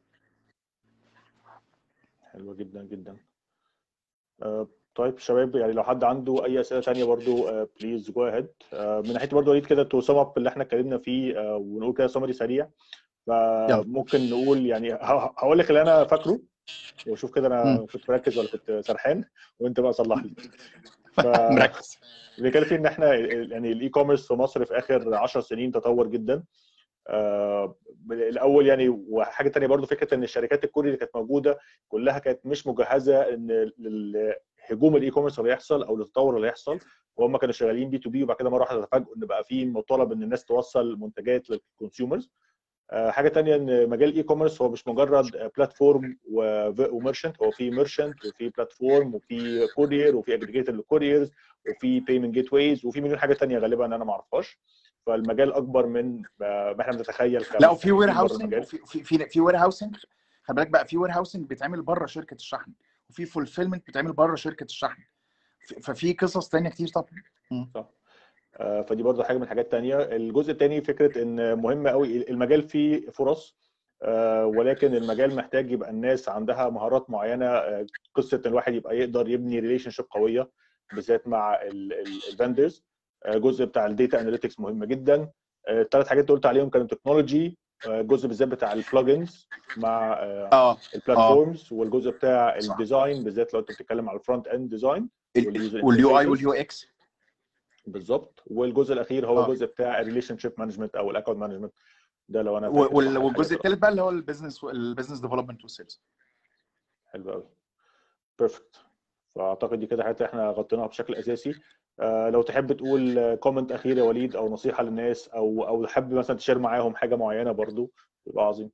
حلوه جدا جدا آه، طيب شباب يعني لو حد عنده اي اسئله تانية برضو بليز جو اهيد من ناحيه برضو وليد كده تو سم اب اللي احنا اتكلمنا فيه آه، ونقول كده سمري سريع يلا فممكن نقول يعني ه- هقول لك اللي انا فاكره وشوف كده انا مم. كنت مركز ولا كنت سرحان وانت بقى صلح لي ف مركز بنتكلم فيه ان احنا يعني الاي كوميرس في مصر في اخر 10 سنين تطور جدا آه، الاول يعني وحاجه تانية برضو فكره ان الشركات الكوري اللي كانت موجوده كلها كانت مش مجهزه ان لهجوم الاي كوميرس اللي هيحصل او التطور اللي هيحصل وهم كانوا شغالين بي تو بي وبعد كده مره واحده تفاجئوا ان بقى في مطالب ان الناس توصل منتجات للكونسيومرز آه، حاجه تانية ان مجال الاي كوميرس هو مش مجرد بلاتفورم وميرشنت هو في ميرشنت وفي بلاتفورم وفي كورير وفي اجريجيتور للكوريرز وفي بيمنت جيت ويز وفي مليون حاجه تانية غالبا انا ما اعرفهاش فالمجال اكبر من ما احنا بنتخيل لا وفي وير كمحققين بره هاوسنج المجال وفي في في, في وير هاوسنج خلي بالك بقى في وير هاوسنج بيتعمل بره شركه الشحن وفي فولفيلمنت بيتعمل بره شركه الشحن ف- ففي قصص تانية كتير طبعا مم. صح آه، فدي برضه حاجه من الحاجات التانية الجزء الثاني فكره ان مهم قوي المجال فيه فرص آه، ولكن المجال محتاج يبقى الناس عندها مهارات معينه آه، قصه ان الواحد يبقى يقدر يبني ريليشن شيب قويه بالذات مع الفندرز جزء بتاع الديتا اناليتكس مهم جدا الثلاث حاجات اللي قلت عليهم كانوا تكنولوجي الجزء بالذات بتاع البلجنز مع آه، اه اه البلاتفورمز والجزء بتاع الديزاين بالذات لو انت بتتكلم على الفرونت اند ديزاين واليوزر واليو اي انترفيسز واليو اكس بالظبط والجزء الاخير هو اه الجزء بتاع الريليشن شيب مانجمنت او الاكونت مانجمنت ده لو انا فاكر صح الحاجه والجزء بتاعته الثالث بقى اللي هو البيزنس البيزنس ديفلوبمنت والسيلز حلو قوي بيرفكت فاعتقد دي كده حاجات احنا غطيناها بشكل اساسي آه لو تحب تقول كومنت اخير يا وليد او نصيحه للناس او او تحب مثلا تشير معاهم حاجه معينه برضو يبقى عظيم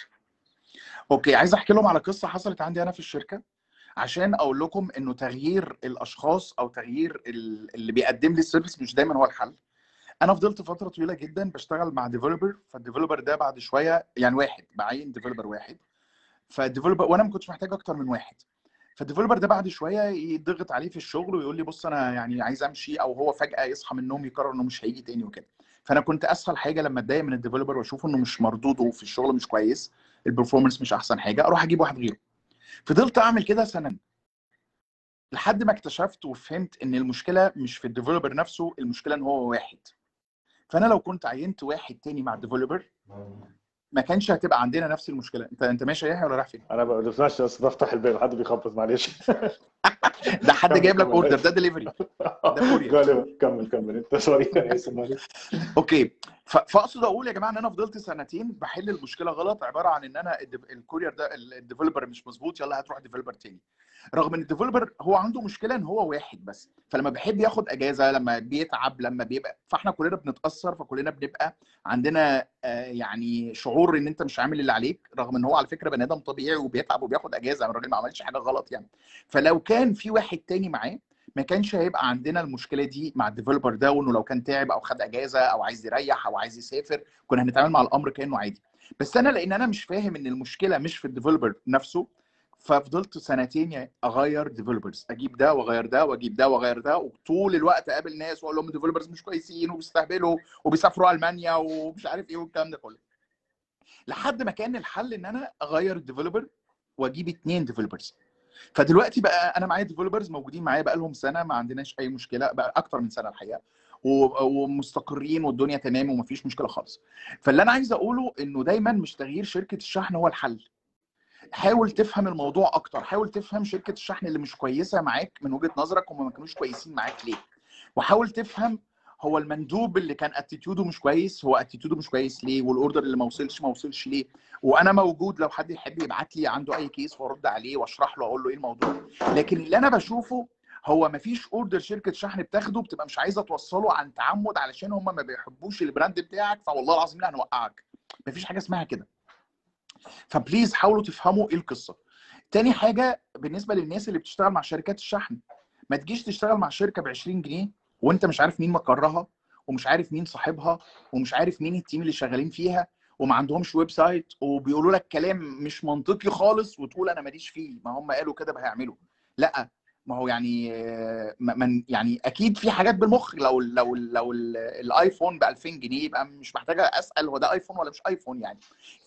اوكي عايز احكي لهم على قصه حصلت عندي انا في الشركه عشان اقول لكم انه تغيير الاشخاص او تغيير ال- اللي بيقدم لي السيرفيس مش دايما هو الحل انا فضلت فتره طويله جدا بشتغل مع ديفلوبر فالديفلوبر ده بعد شويه يعني واحد بعين ديفلوبر واحد فالديفلوبر وانا ما كنتش محتاج اكتر من واحد فالديفلوبر ده بعد شويه يضغط عليه في الشغل ويقول لي بص انا يعني عايز امشي او هو فجاه يصحى من النوم يقرر انه مش هيجي تاني وكده فانا كنت اسهل حاجه لما اتضايق من الديفلوبر واشوف انه مش مردوده في الشغل مش كويس البرفورمانس مش احسن حاجه اروح اجيب واحد غيره فضلت اعمل كده سنه لحد ما اكتشفت وفهمت ان المشكله مش في الديفلوبر نفسه المشكله ان هو واحد فانا لو كنت عينت واحد تاني مع الديفلوبر ما كانش هتبقى عندنا نفس المشكله انت انت ماشي يا يحيى ولا رايح فين انا ما بسمعش بس بفتح الباب حد بيخبط معلش ده حد كمل جايب لك كمل اوردر معلش ده دليفري ده كورير غالبا كمل كمل انت سوري انا اسف معلش اوكي ف- فاقصد اقول يا جماعه ان انا فضلت سنتين بحل المشكله غلط عباره عن ان انا الديف- الكورير ده ال- الديفلوبر مش مظبوط يلا هتروح ديفلوبر تاني رغم ان الديفلوبر هو عنده مشكله ان هو واحد بس فلما بيحب ياخد اجازه لما بيتعب لما بيبقى فاحنا كلنا بنتاثر فكلنا بنبقى عندنا آه، يعني شعور ان انت مش عامل اللي عليك رغم ان هو على فكره بني ادم طبيعي وبيتعب وبياخد اجازه الراجل ما عملش حاجه غلط يعني فلو كان في واحد تاني معاه ما كانش هيبقى عندنا المشكله دي مع الديفلوبر ده وانه لو كان تعب او خد اجازه او عايز يريح او عايز يسافر كنا هنتعامل مع الامر كانه عادي بس انا لان انا مش فاهم ان المشكله مش في الديفلوبر نفسه ففضلت سنتين اغير ديفلوبرز اجيب ده واغير ده واجيب ده واغير ده وطول الوقت اقابل ناس واقول لهم ديفلوبرز مش كويسين وبيستهبلوا وبيسافروا المانيا ومش عارف ايه والكلام ده كله لحد ما كان الحل ان انا اغير الديفلوبر واجيب اتنين ديفلوبرز فدلوقتي بقى انا معايا ديفلوبرز موجودين معايا بقى لهم سنه ما عندناش اي مشكله بقى اكتر من سنه الحقيقه و- ومستقرين والدنيا تمام ومفيش مشكله خالص فاللي انا عايز اقوله انه دايما مش تغيير شركه الشحن هو الحل حاول تفهم الموضوع اكتر حاول تفهم شركه الشحن اللي مش كويسه معاك من وجهه نظرك هم ما كانوش كويسين معاك ليه وحاول تفهم هو المندوب اللي كان اتيتيودو مش كويس هو اتيتيودو مش كويس ليه والاوردر اللي ما وصلش ما وصلش ليه وانا موجود لو حد يحب يبعت لي عنده اي كيس وارد عليه واشرح له اقول له ايه الموضوع لكن اللي انا بشوفه هو ما فيش اوردر شركه شحن بتاخده بتبقى مش عايزه توصله عن تعمد علشان هم ما بيحبوش البراند بتاعك فوالله العظيم لا هنوقعك ما فيش حاجه اسمها كده فبليز حاولوا تفهموا ايه القصه تاني حاجه بالنسبه للناس اللي بتشتغل مع شركات الشحن ما تجيش تشتغل مع شركه ب 20 جنيه وانت مش عارف مين مقرها ومش عارف مين صاحبها ومش عارف مين التيم اللي شغالين فيها وما عندهمش ويب سايت وبيقولوا لك كلام مش منطقي خالص وتقول انا ماليش فيه ما هم قالوا كده هيعملوا لا ما هو يعني آه، ما- من يعني اكيد في حاجات بالمخ لو لو لو ال- الايفون ب 2000 جنيه يبقى مش محتاجه اسال هو ده ايفون ولا مش ايفون يعني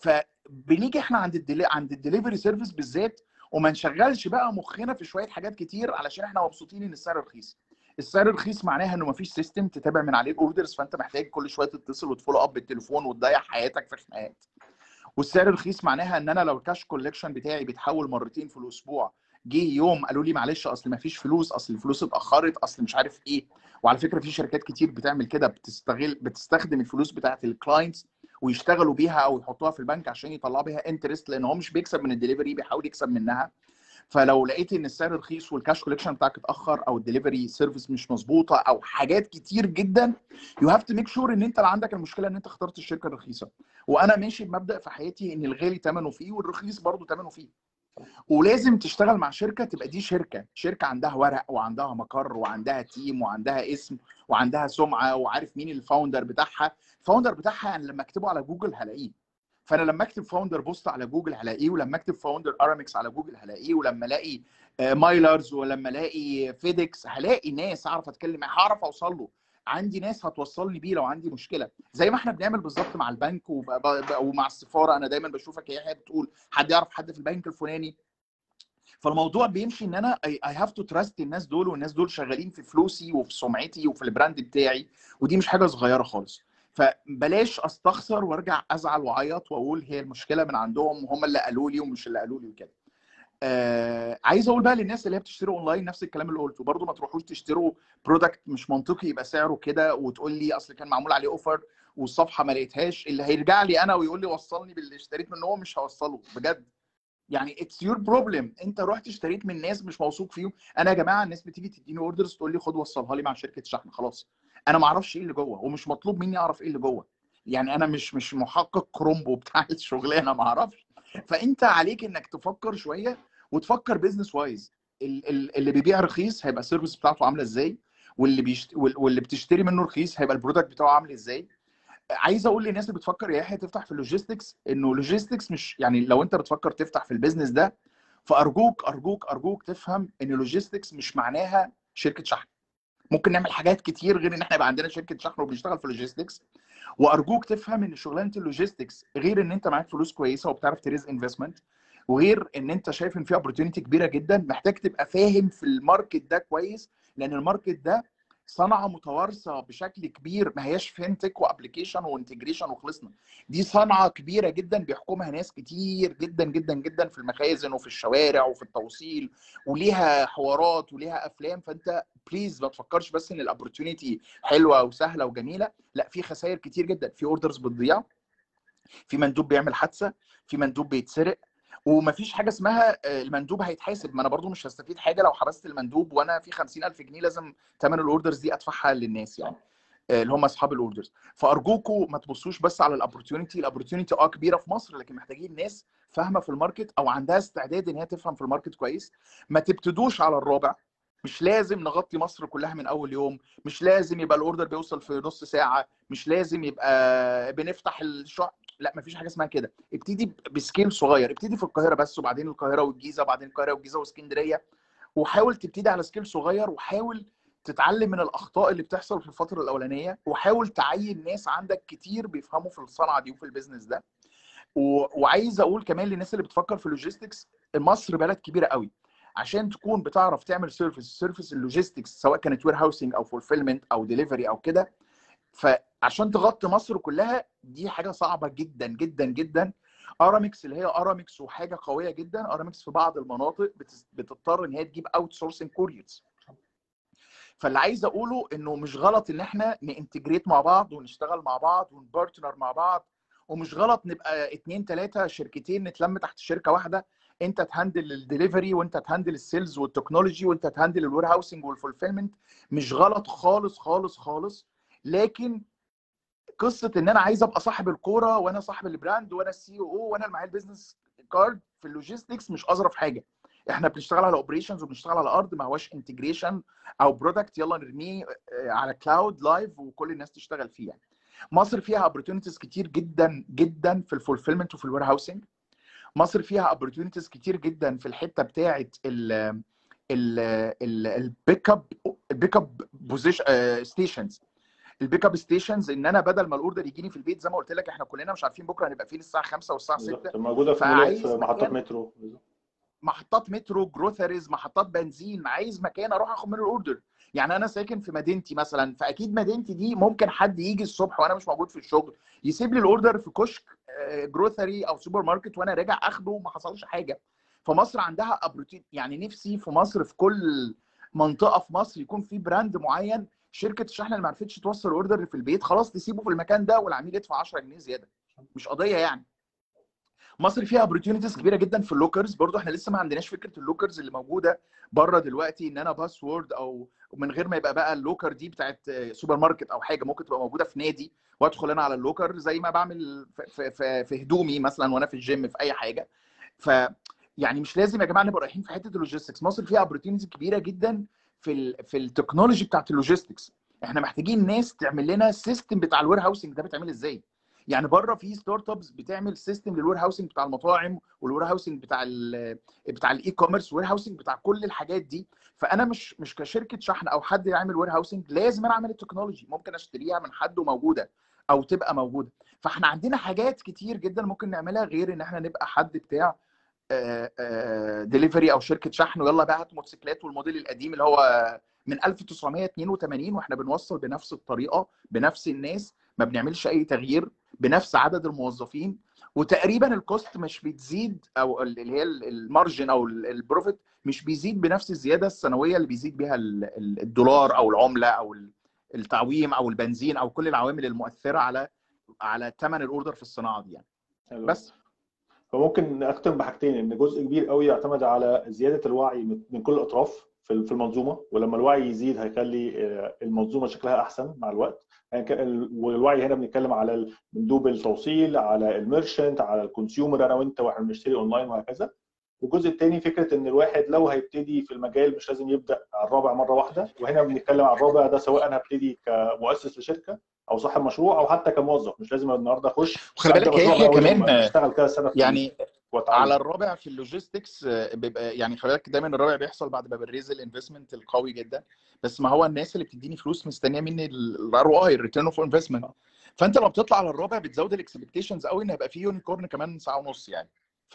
فبنيجي احنا عند الدلي عند الدليفري سيرفيس بالذات وما نشغلش بقى مخنا في شويه حاجات كتير علشان احنا مبسوطين ان السعر رخيص السعر رخيص معناها انه مفيش سيستم تتابع من عليه الاوردرز فانت محتاج كل شويه تتصل وتفولو اب بالتليفون وتضيع حياتك في خناقات والسعر رخيص معناها ان انا لو الكاش كولكشن بتاعي بيتحول مرتين في الاسبوع جه يوم قالوا لي معلش اصل ما فيش فلوس اصل الفلوس اتاخرت اصل مش عارف ايه وعلى فكره في شركات كتير بتعمل كده بتستغل بتستخدم الفلوس بتاعت الكلاينتس ويشتغلوا بيها او يحطوها في البنك عشان يطلعوا بيها انترست لان هو مش بيكسب من الدليفري بيحاول يكسب منها فلو لقيت ان السعر رخيص والكاش كولكشن بتاعك اتاخر او الدليفري سيرفيس مش مظبوطه او حاجات كتير جدا يو هاف تو ميك شور ان انت اللي عندك المشكله ان انت اخترت الشركه الرخيصه وانا ماشي بمبدا في حياتي ان الغالي ثمنه فيه والرخيص برضه ثمنه فيه ولازم تشتغل مع شركه تبقى دي شركه شركه عندها ورق وعندها مقر وعندها تيم وعندها اسم وعندها سمعه وعارف مين الفاوندر بتاعها الفاوندر بتاعها انا لما اكتبه على جوجل هلاقيه فانا لما اكتب فاوندر بوست على جوجل هلاقيه ولما اكتب فاوندر ارامكس على جوجل هلاقيه ولما الاقي آه، مايلرز ولما الاقي فيديكس هلاقي ناس اعرف اتكلم معاه هعرف اوصل له عندي ناس هتوصلني بيه لو عندي مشكله زي ما احنا بنعمل بالظبط مع البنك وب- ب- ومع السفاره انا دايما بشوفك يا يحيى بتقول حد يعرف حد في البنك الفلاني فالموضوع بيمشي ان انا اي هاف تو تراست الناس دول والناس دول شغالين في فلوسي وفي سمعتي وفي البراند بتاعي ودي مش حاجه صغيره خالص فبلاش استخسر وارجع ازعل واعيط واقول هي المشكله من عندهم وهم اللي قالوا لي ومش اللي قالوا لي وكده آه عايز اقول بقى للناس اللي هي بتشتري اونلاين نفس الكلام اللي قلته برضو ما تروحوش تشتروا برودكت مش منطقي يبقى سعره كده وتقول لي اصل كان معمول عليه اوفر والصفحه ما لقيتهاش اللي هيرجع لي انا ويقول لي وصلني باللي اشتريت منه هو مش هوصله بجد يعني اتس يور بروبلم انت رحت اشتريت من ناس مش موثوق فيهم انا يا جماعه الناس بتيجي تديني اوردرز تقول لي خد وصلها لي مع شركه شحن خلاص انا ما اعرفش ايه اللي جوه ومش مطلوب مني اعرف ايه اللي جوه يعني انا مش مش محقق كرومبو بتاع الشغلانه ما اعرفش فانت عليك انك تفكر شويه وتفكر بيزنس وايز اللي بيبيع رخيص هيبقى السيرفيس بتاعته عامله ازاي واللي بيشت... وال- واللي بتشتري منه رخيص هيبقى البرودكت بتاعه عامل ازاي عايز اقول للناس اللي بتفكر يا يحيى تفتح في اللوجيستكس انه لوجيستكس مش يعني لو انت بتفكر تفتح في البيزنس ده فارجوك ارجوك ارجوك تفهم ان لوجيستكس مش معناها شركه شحن ممكن نعمل حاجات كتير غير ان احنا يبقى عندنا شركه شحن وبنشتغل في اللوجيستكس وارجوك تفهم ان شغلانه اللوجيستكس غير ان انت معاك فلوس كويسه وبتعرف تريز انفستمنت وغير ان انت شايف ان في اوبورتيونيتي كبيره جدا محتاج تبقى فاهم في الماركت ده كويس لان الماركت ده صنعه متوارثه بشكل كبير ما هياش فينتك وابلكيشن وانتجريشن وخلصنا دي صنعه كبيره جدا بيحكمها ناس كتير جدا جدا جدا في المخازن وفي الشوارع وفي التوصيل وليها حوارات وليها افلام فانت بليز ما تفكرش بس ان الاوبورتيونيتي حلوه وسهله وجميله لا في خسائر كتير جدا في اوردرز بتضيع في مندوب بيعمل حادثه في مندوب بيتسرق ومفيش حاجه اسمها آه، المندوب هيتحاسب ما انا برضو مش هستفيد حاجه لو حبست المندوب وانا في 50000 جنيه لازم ثمن الاوردرز دي ادفعها للناس يعني آه، اللي هم اصحاب الاوردرز فارجوكوا ما تبصوش بس على الاوبورتيونيتي الاوبورتيونيتي اه كبيره في مصر لكن محتاجين ناس فاهمه في الماركت او عندها استعداد ان هي تفهم في الماركت كويس ما تبتدوش على الرابع مش لازم نغطي مصر كلها من اول يوم مش لازم يبقى الاوردر بيوصل في نص ساعه مش لازم يبقى بنفتح الشقق لا مفيش حاجه اسمها كده ابتدي بسكيل صغير ابتدي في القاهره بس وبعدين القاهره والجيزه وبعدين القاهره والجيزه واسكندريه وحاول تبتدي على سكيل صغير وحاول تتعلم من الاخطاء اللي بتحصل في الفتره الاولانيه وحاول تعين ناس عندك كتير بيفهموا في الصنعه دي وفي البيزنس ده و... وعايز اقول كمان للناس اللي بتفكر في اللوجيستكس مصر بلد كبيره قوي عشان تكون بتعرف تعمل سيرفيس سيرفيس اللوجيستكس سواء كانت وير هاوسنج او فولفيلمنت او ديليفري او كده فعشان تغطي مصر كلها دي حاجه صعبه جدا جدا جدا ارامكس اللي هي ارامكس وحاجه قويه جدا ارامكس في بعض المناطق بتضطر ان هي تجيب اوت سورسنج كوريرز فاللي عايز اقوله انه مش غلط ان احنا نانتجريت مع بعض ونشتغل مع بعض ونبارتنر مع بعض ومش غلط نبقى اتنين تلاته شركتين نتلم تحت شركه واحده انت تهندل الدليفري وانت تهندل السيلز والتكنولوجي وانت تهندل الوير هاوسنج والفولفيلمنت مش غلط خالص خالص خالص لكن قصه ان انا عايز ابقى صاحب الكوره وانا صاحب البراند وانا السي او وانا اللي معايا البيزنس كارد في اللوجيستكس مش اظرف حاجه احنا بنشتغل على اوبريشنز وبنشتغل على الارض ما هواش انتجريشن او برودكت يلا نرميه على كلاود لايف وكل الناس تشتغل فيه يعني. مصر فيها opportunities كتير جدا جدا في الفولفيلمنت وفي الوير هاوسنج مصر فيها opportunities كتير جدا في الحته بتاعه ال البيك اب البيك اب بوزيشن ستيشنز البيك اب ستيشنز ان انا بدل ما الاوردر يجيني في البيت زي ما قلت لك احنا كلنا مش عارفين بكره هنبقى فين الساعه 5 والساعه 6 موجوده في مولات في محطات مترو محطات مترو جروثريز محطات بنزين عايز مكان اروح اخد منه الاوردر يعني انا ساكن في مدينتي مثلا فاكيد مدينتي دي ممكن حد يجي الصبح وانا مش موجود في الشغل يسيب لي الاوردر في كشك جروثري او سوبر ماركت وانا راجع اخده وما حصلش حاجه فمصر عندها ابروتين يعني نفسي في مصر في كل منطقه في مصر يكون في براند معين شركه الشحن اللي ما عرفتش توصل الاوردر في البيت خلاص تسيبه في المكان ده والعميل يدفع 10 جنيه زياده مش قضيه يعني مصر فيها opportunities كبيره جدا في اللوكرز برضو احنا لسه ما عندناش فكره اللوكرز اللي موجوده بره دلوقتي ان انا باسورد او من غير ما يبقى بقى اللوكر دي بتاعت سوبر ماركت او حاجه ممكن تبقى موجوده في نادي وادخل انا على اللوكر زي ما بعمل في, في, في هدومي مثلا وانا في الجيم في اي حاجه ف يعني مش لازم يا جماعه نبقى رايحين في حته اللوجيستكس مصر فيها opportunities كبيره جدا في ال في التكنولوجي بتاعت اللوجيستكس احنا محتاجين ناس تعمل لنا السيستم بتاع الوير هاوسنج ده بيتعمل ازاي يعني بره في ستارت ابس بتعمل سيستم للوير هاوسنج بتاع المطاعم والوير هاوسنج بتاع ال بتاع الاي كوميرس والوير هاوسنج بتاع كل الحاجات دي فانا مش مش كشركه شحن او حد يعمل وير هاوسنج لازم انا اعمل التكنولوجي ممكن اشتريها من حد وموجوده او تبقى موجوده فاحنا عندنا حاجات كتير جدا ممكن نعملها غير ان احنا نبقى حد بتاع ديليفري او شركه شحن ويلا بعت موتوسيكلات والموديل القديم اللي هو من 1982 واحنا بنوصل بنفس الطريقه بنفس الناس ما بنعملش اي تغيير بنفس عدد الموظفين وتقريبا الكوست مش بتزيد او اللي هي المارجن او البروفيت مش بيزيد بنفس الزياده السنويه اللي بيزيد بيها الدولار او العمله او التعويم او البنزين او كل العوامل المؤثره على على ثمن الاوردر في الصناعه دي يعني بس فممكن اختم بحاجتين ان جزء كبير قوي يعتمد على زياده الوعي من كل الاطراف في المنظومه ولما الوعي يزيد هيخلي المنظومه شكلها احسن مع الوقت يعني والوعي هنا بنتكلم على مندوب التوصيل على الميرشنت على الكونسيومر انا وانت واحنا بنشتري اونلاين وهكذا والجزء الثاني فكره ان الواحد لو هيبتدي في المجال مش لازم يبدا على الرابع مره واحده وهنا بنتكلم على الرابع ده سواء انا هبتدي كمؤسس لشركه او صاحب مشروع او حتى كموظف مش لازم النهارده اخش خلي بالك هي كمان اشتغل كذا سنه يعني على الرابع في اللوجيستكس بيبقى يعني خلي بالك دايما الرابع بيحصل بعد ما بنريز الانفستمنت القوي جدا بس ما هو الناس اللي بتديني فلوس مستنيه مني الار او اي الريتيرن اوف انفستمنت فانت لما بتطلع على الرابع بتزود الاكسبكتيشنز قوي ان هيبقى في يونيكورن كمان ساعه ونص يعني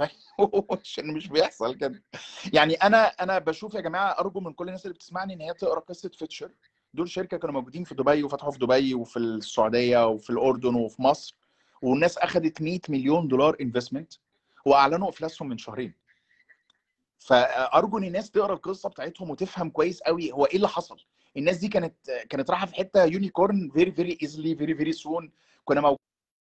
عشان مش بيحصل كده يعني انا انا بشوف يا جماعه ارجو من كل الناس اللي بتسمعني ان هي تقرا قصه فيتشر دول شركه كانوا موجودين في دبي وفتحوا في دبي وفي السعوديه وفي الاردن وفي مصر والناس اخذت 100 مليون دولار انفستمنت واعلنوا افلاسهم من شهرين فارجو ان الناس تقرا القصه بتاعتهم وتفهم كويس قوي هو ايه اللي حصل الناس دي كانت كانت رايحه في حته يونيكورن فيري فيري ايزلي فيري فيري سون كنا موجود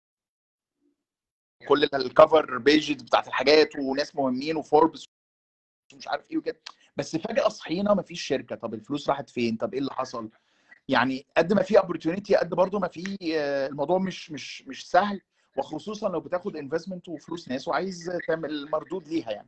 كل الكفر بيجز بتاعت الحاجات وناس مهمين وفوربس ومش عارف ايه وكده بس فجاه صحينا مفيش شركه طب الفلوس راحت فين طب ايه اللي حصل يعني قد ما في opportunity قد برضه ما في الموضوع مش مش مش سهل وخصوصا لو بتاخد انفستمنت وفلوس ناس وعايز تعمل مردود ليها يعني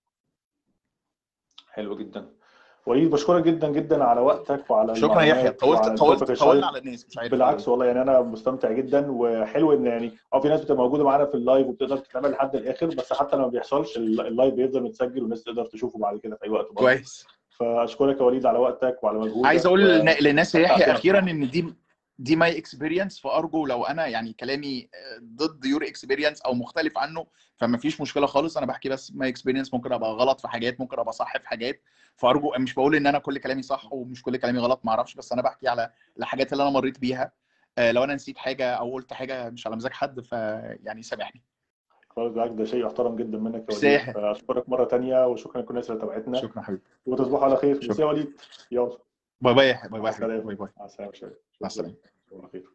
حلو جدا وليد بشكرك جدا جدا على وقتك وعلى شكرا يا يحيى طولت طولت طولنا على الناس مش عارف بالعكس والله يعني انا مستمتع جدا وحلو ان يعني اه في ناس بتبقى موجوده معانا في اللايف وبتقدر تتابع لحد الاخر بس حتى لو ما بيحصلش اللايف بيفضل متسجل والناس تقدر تشوفه بعد كده في اي وقت كويس فاشكرك يا وليد على وقتك وعلى مجهودك عايز اقول للناس يا يحيى اخيرا ان دي دي ماي اكسبيرينس فارجو لو انا يعني كلامي ضد يور اكسبيرينس او مختلف عنه فما فيش مشكله خالص انا بحكي بس ماي اكسبيرينس ممكن ابقى غلط في حاجات ممكن ابقى صح في حاجات فارجو مش بقول ان انا كل كلامي صح ومش كل كلامي غلط ما اعرفش بس انا بحكي على الحاجات اللي انا مريت بيها لو انا نسيت حاجه او قلت حاجه مش على مزاج حد فيعني سامحني خلاص بالعكس ده شيء محترم جدا منك يا ساحر. وليد اشكرك مره تانية وشكرا لكل الناس اللي تابعتنا شكرا حبيبي وتصبحوا على خير شكرا. ميرسي يا وليد يلا باي باي باي مع باي السلامة. باي باي مع السلامه شكرا مع السلامه على خير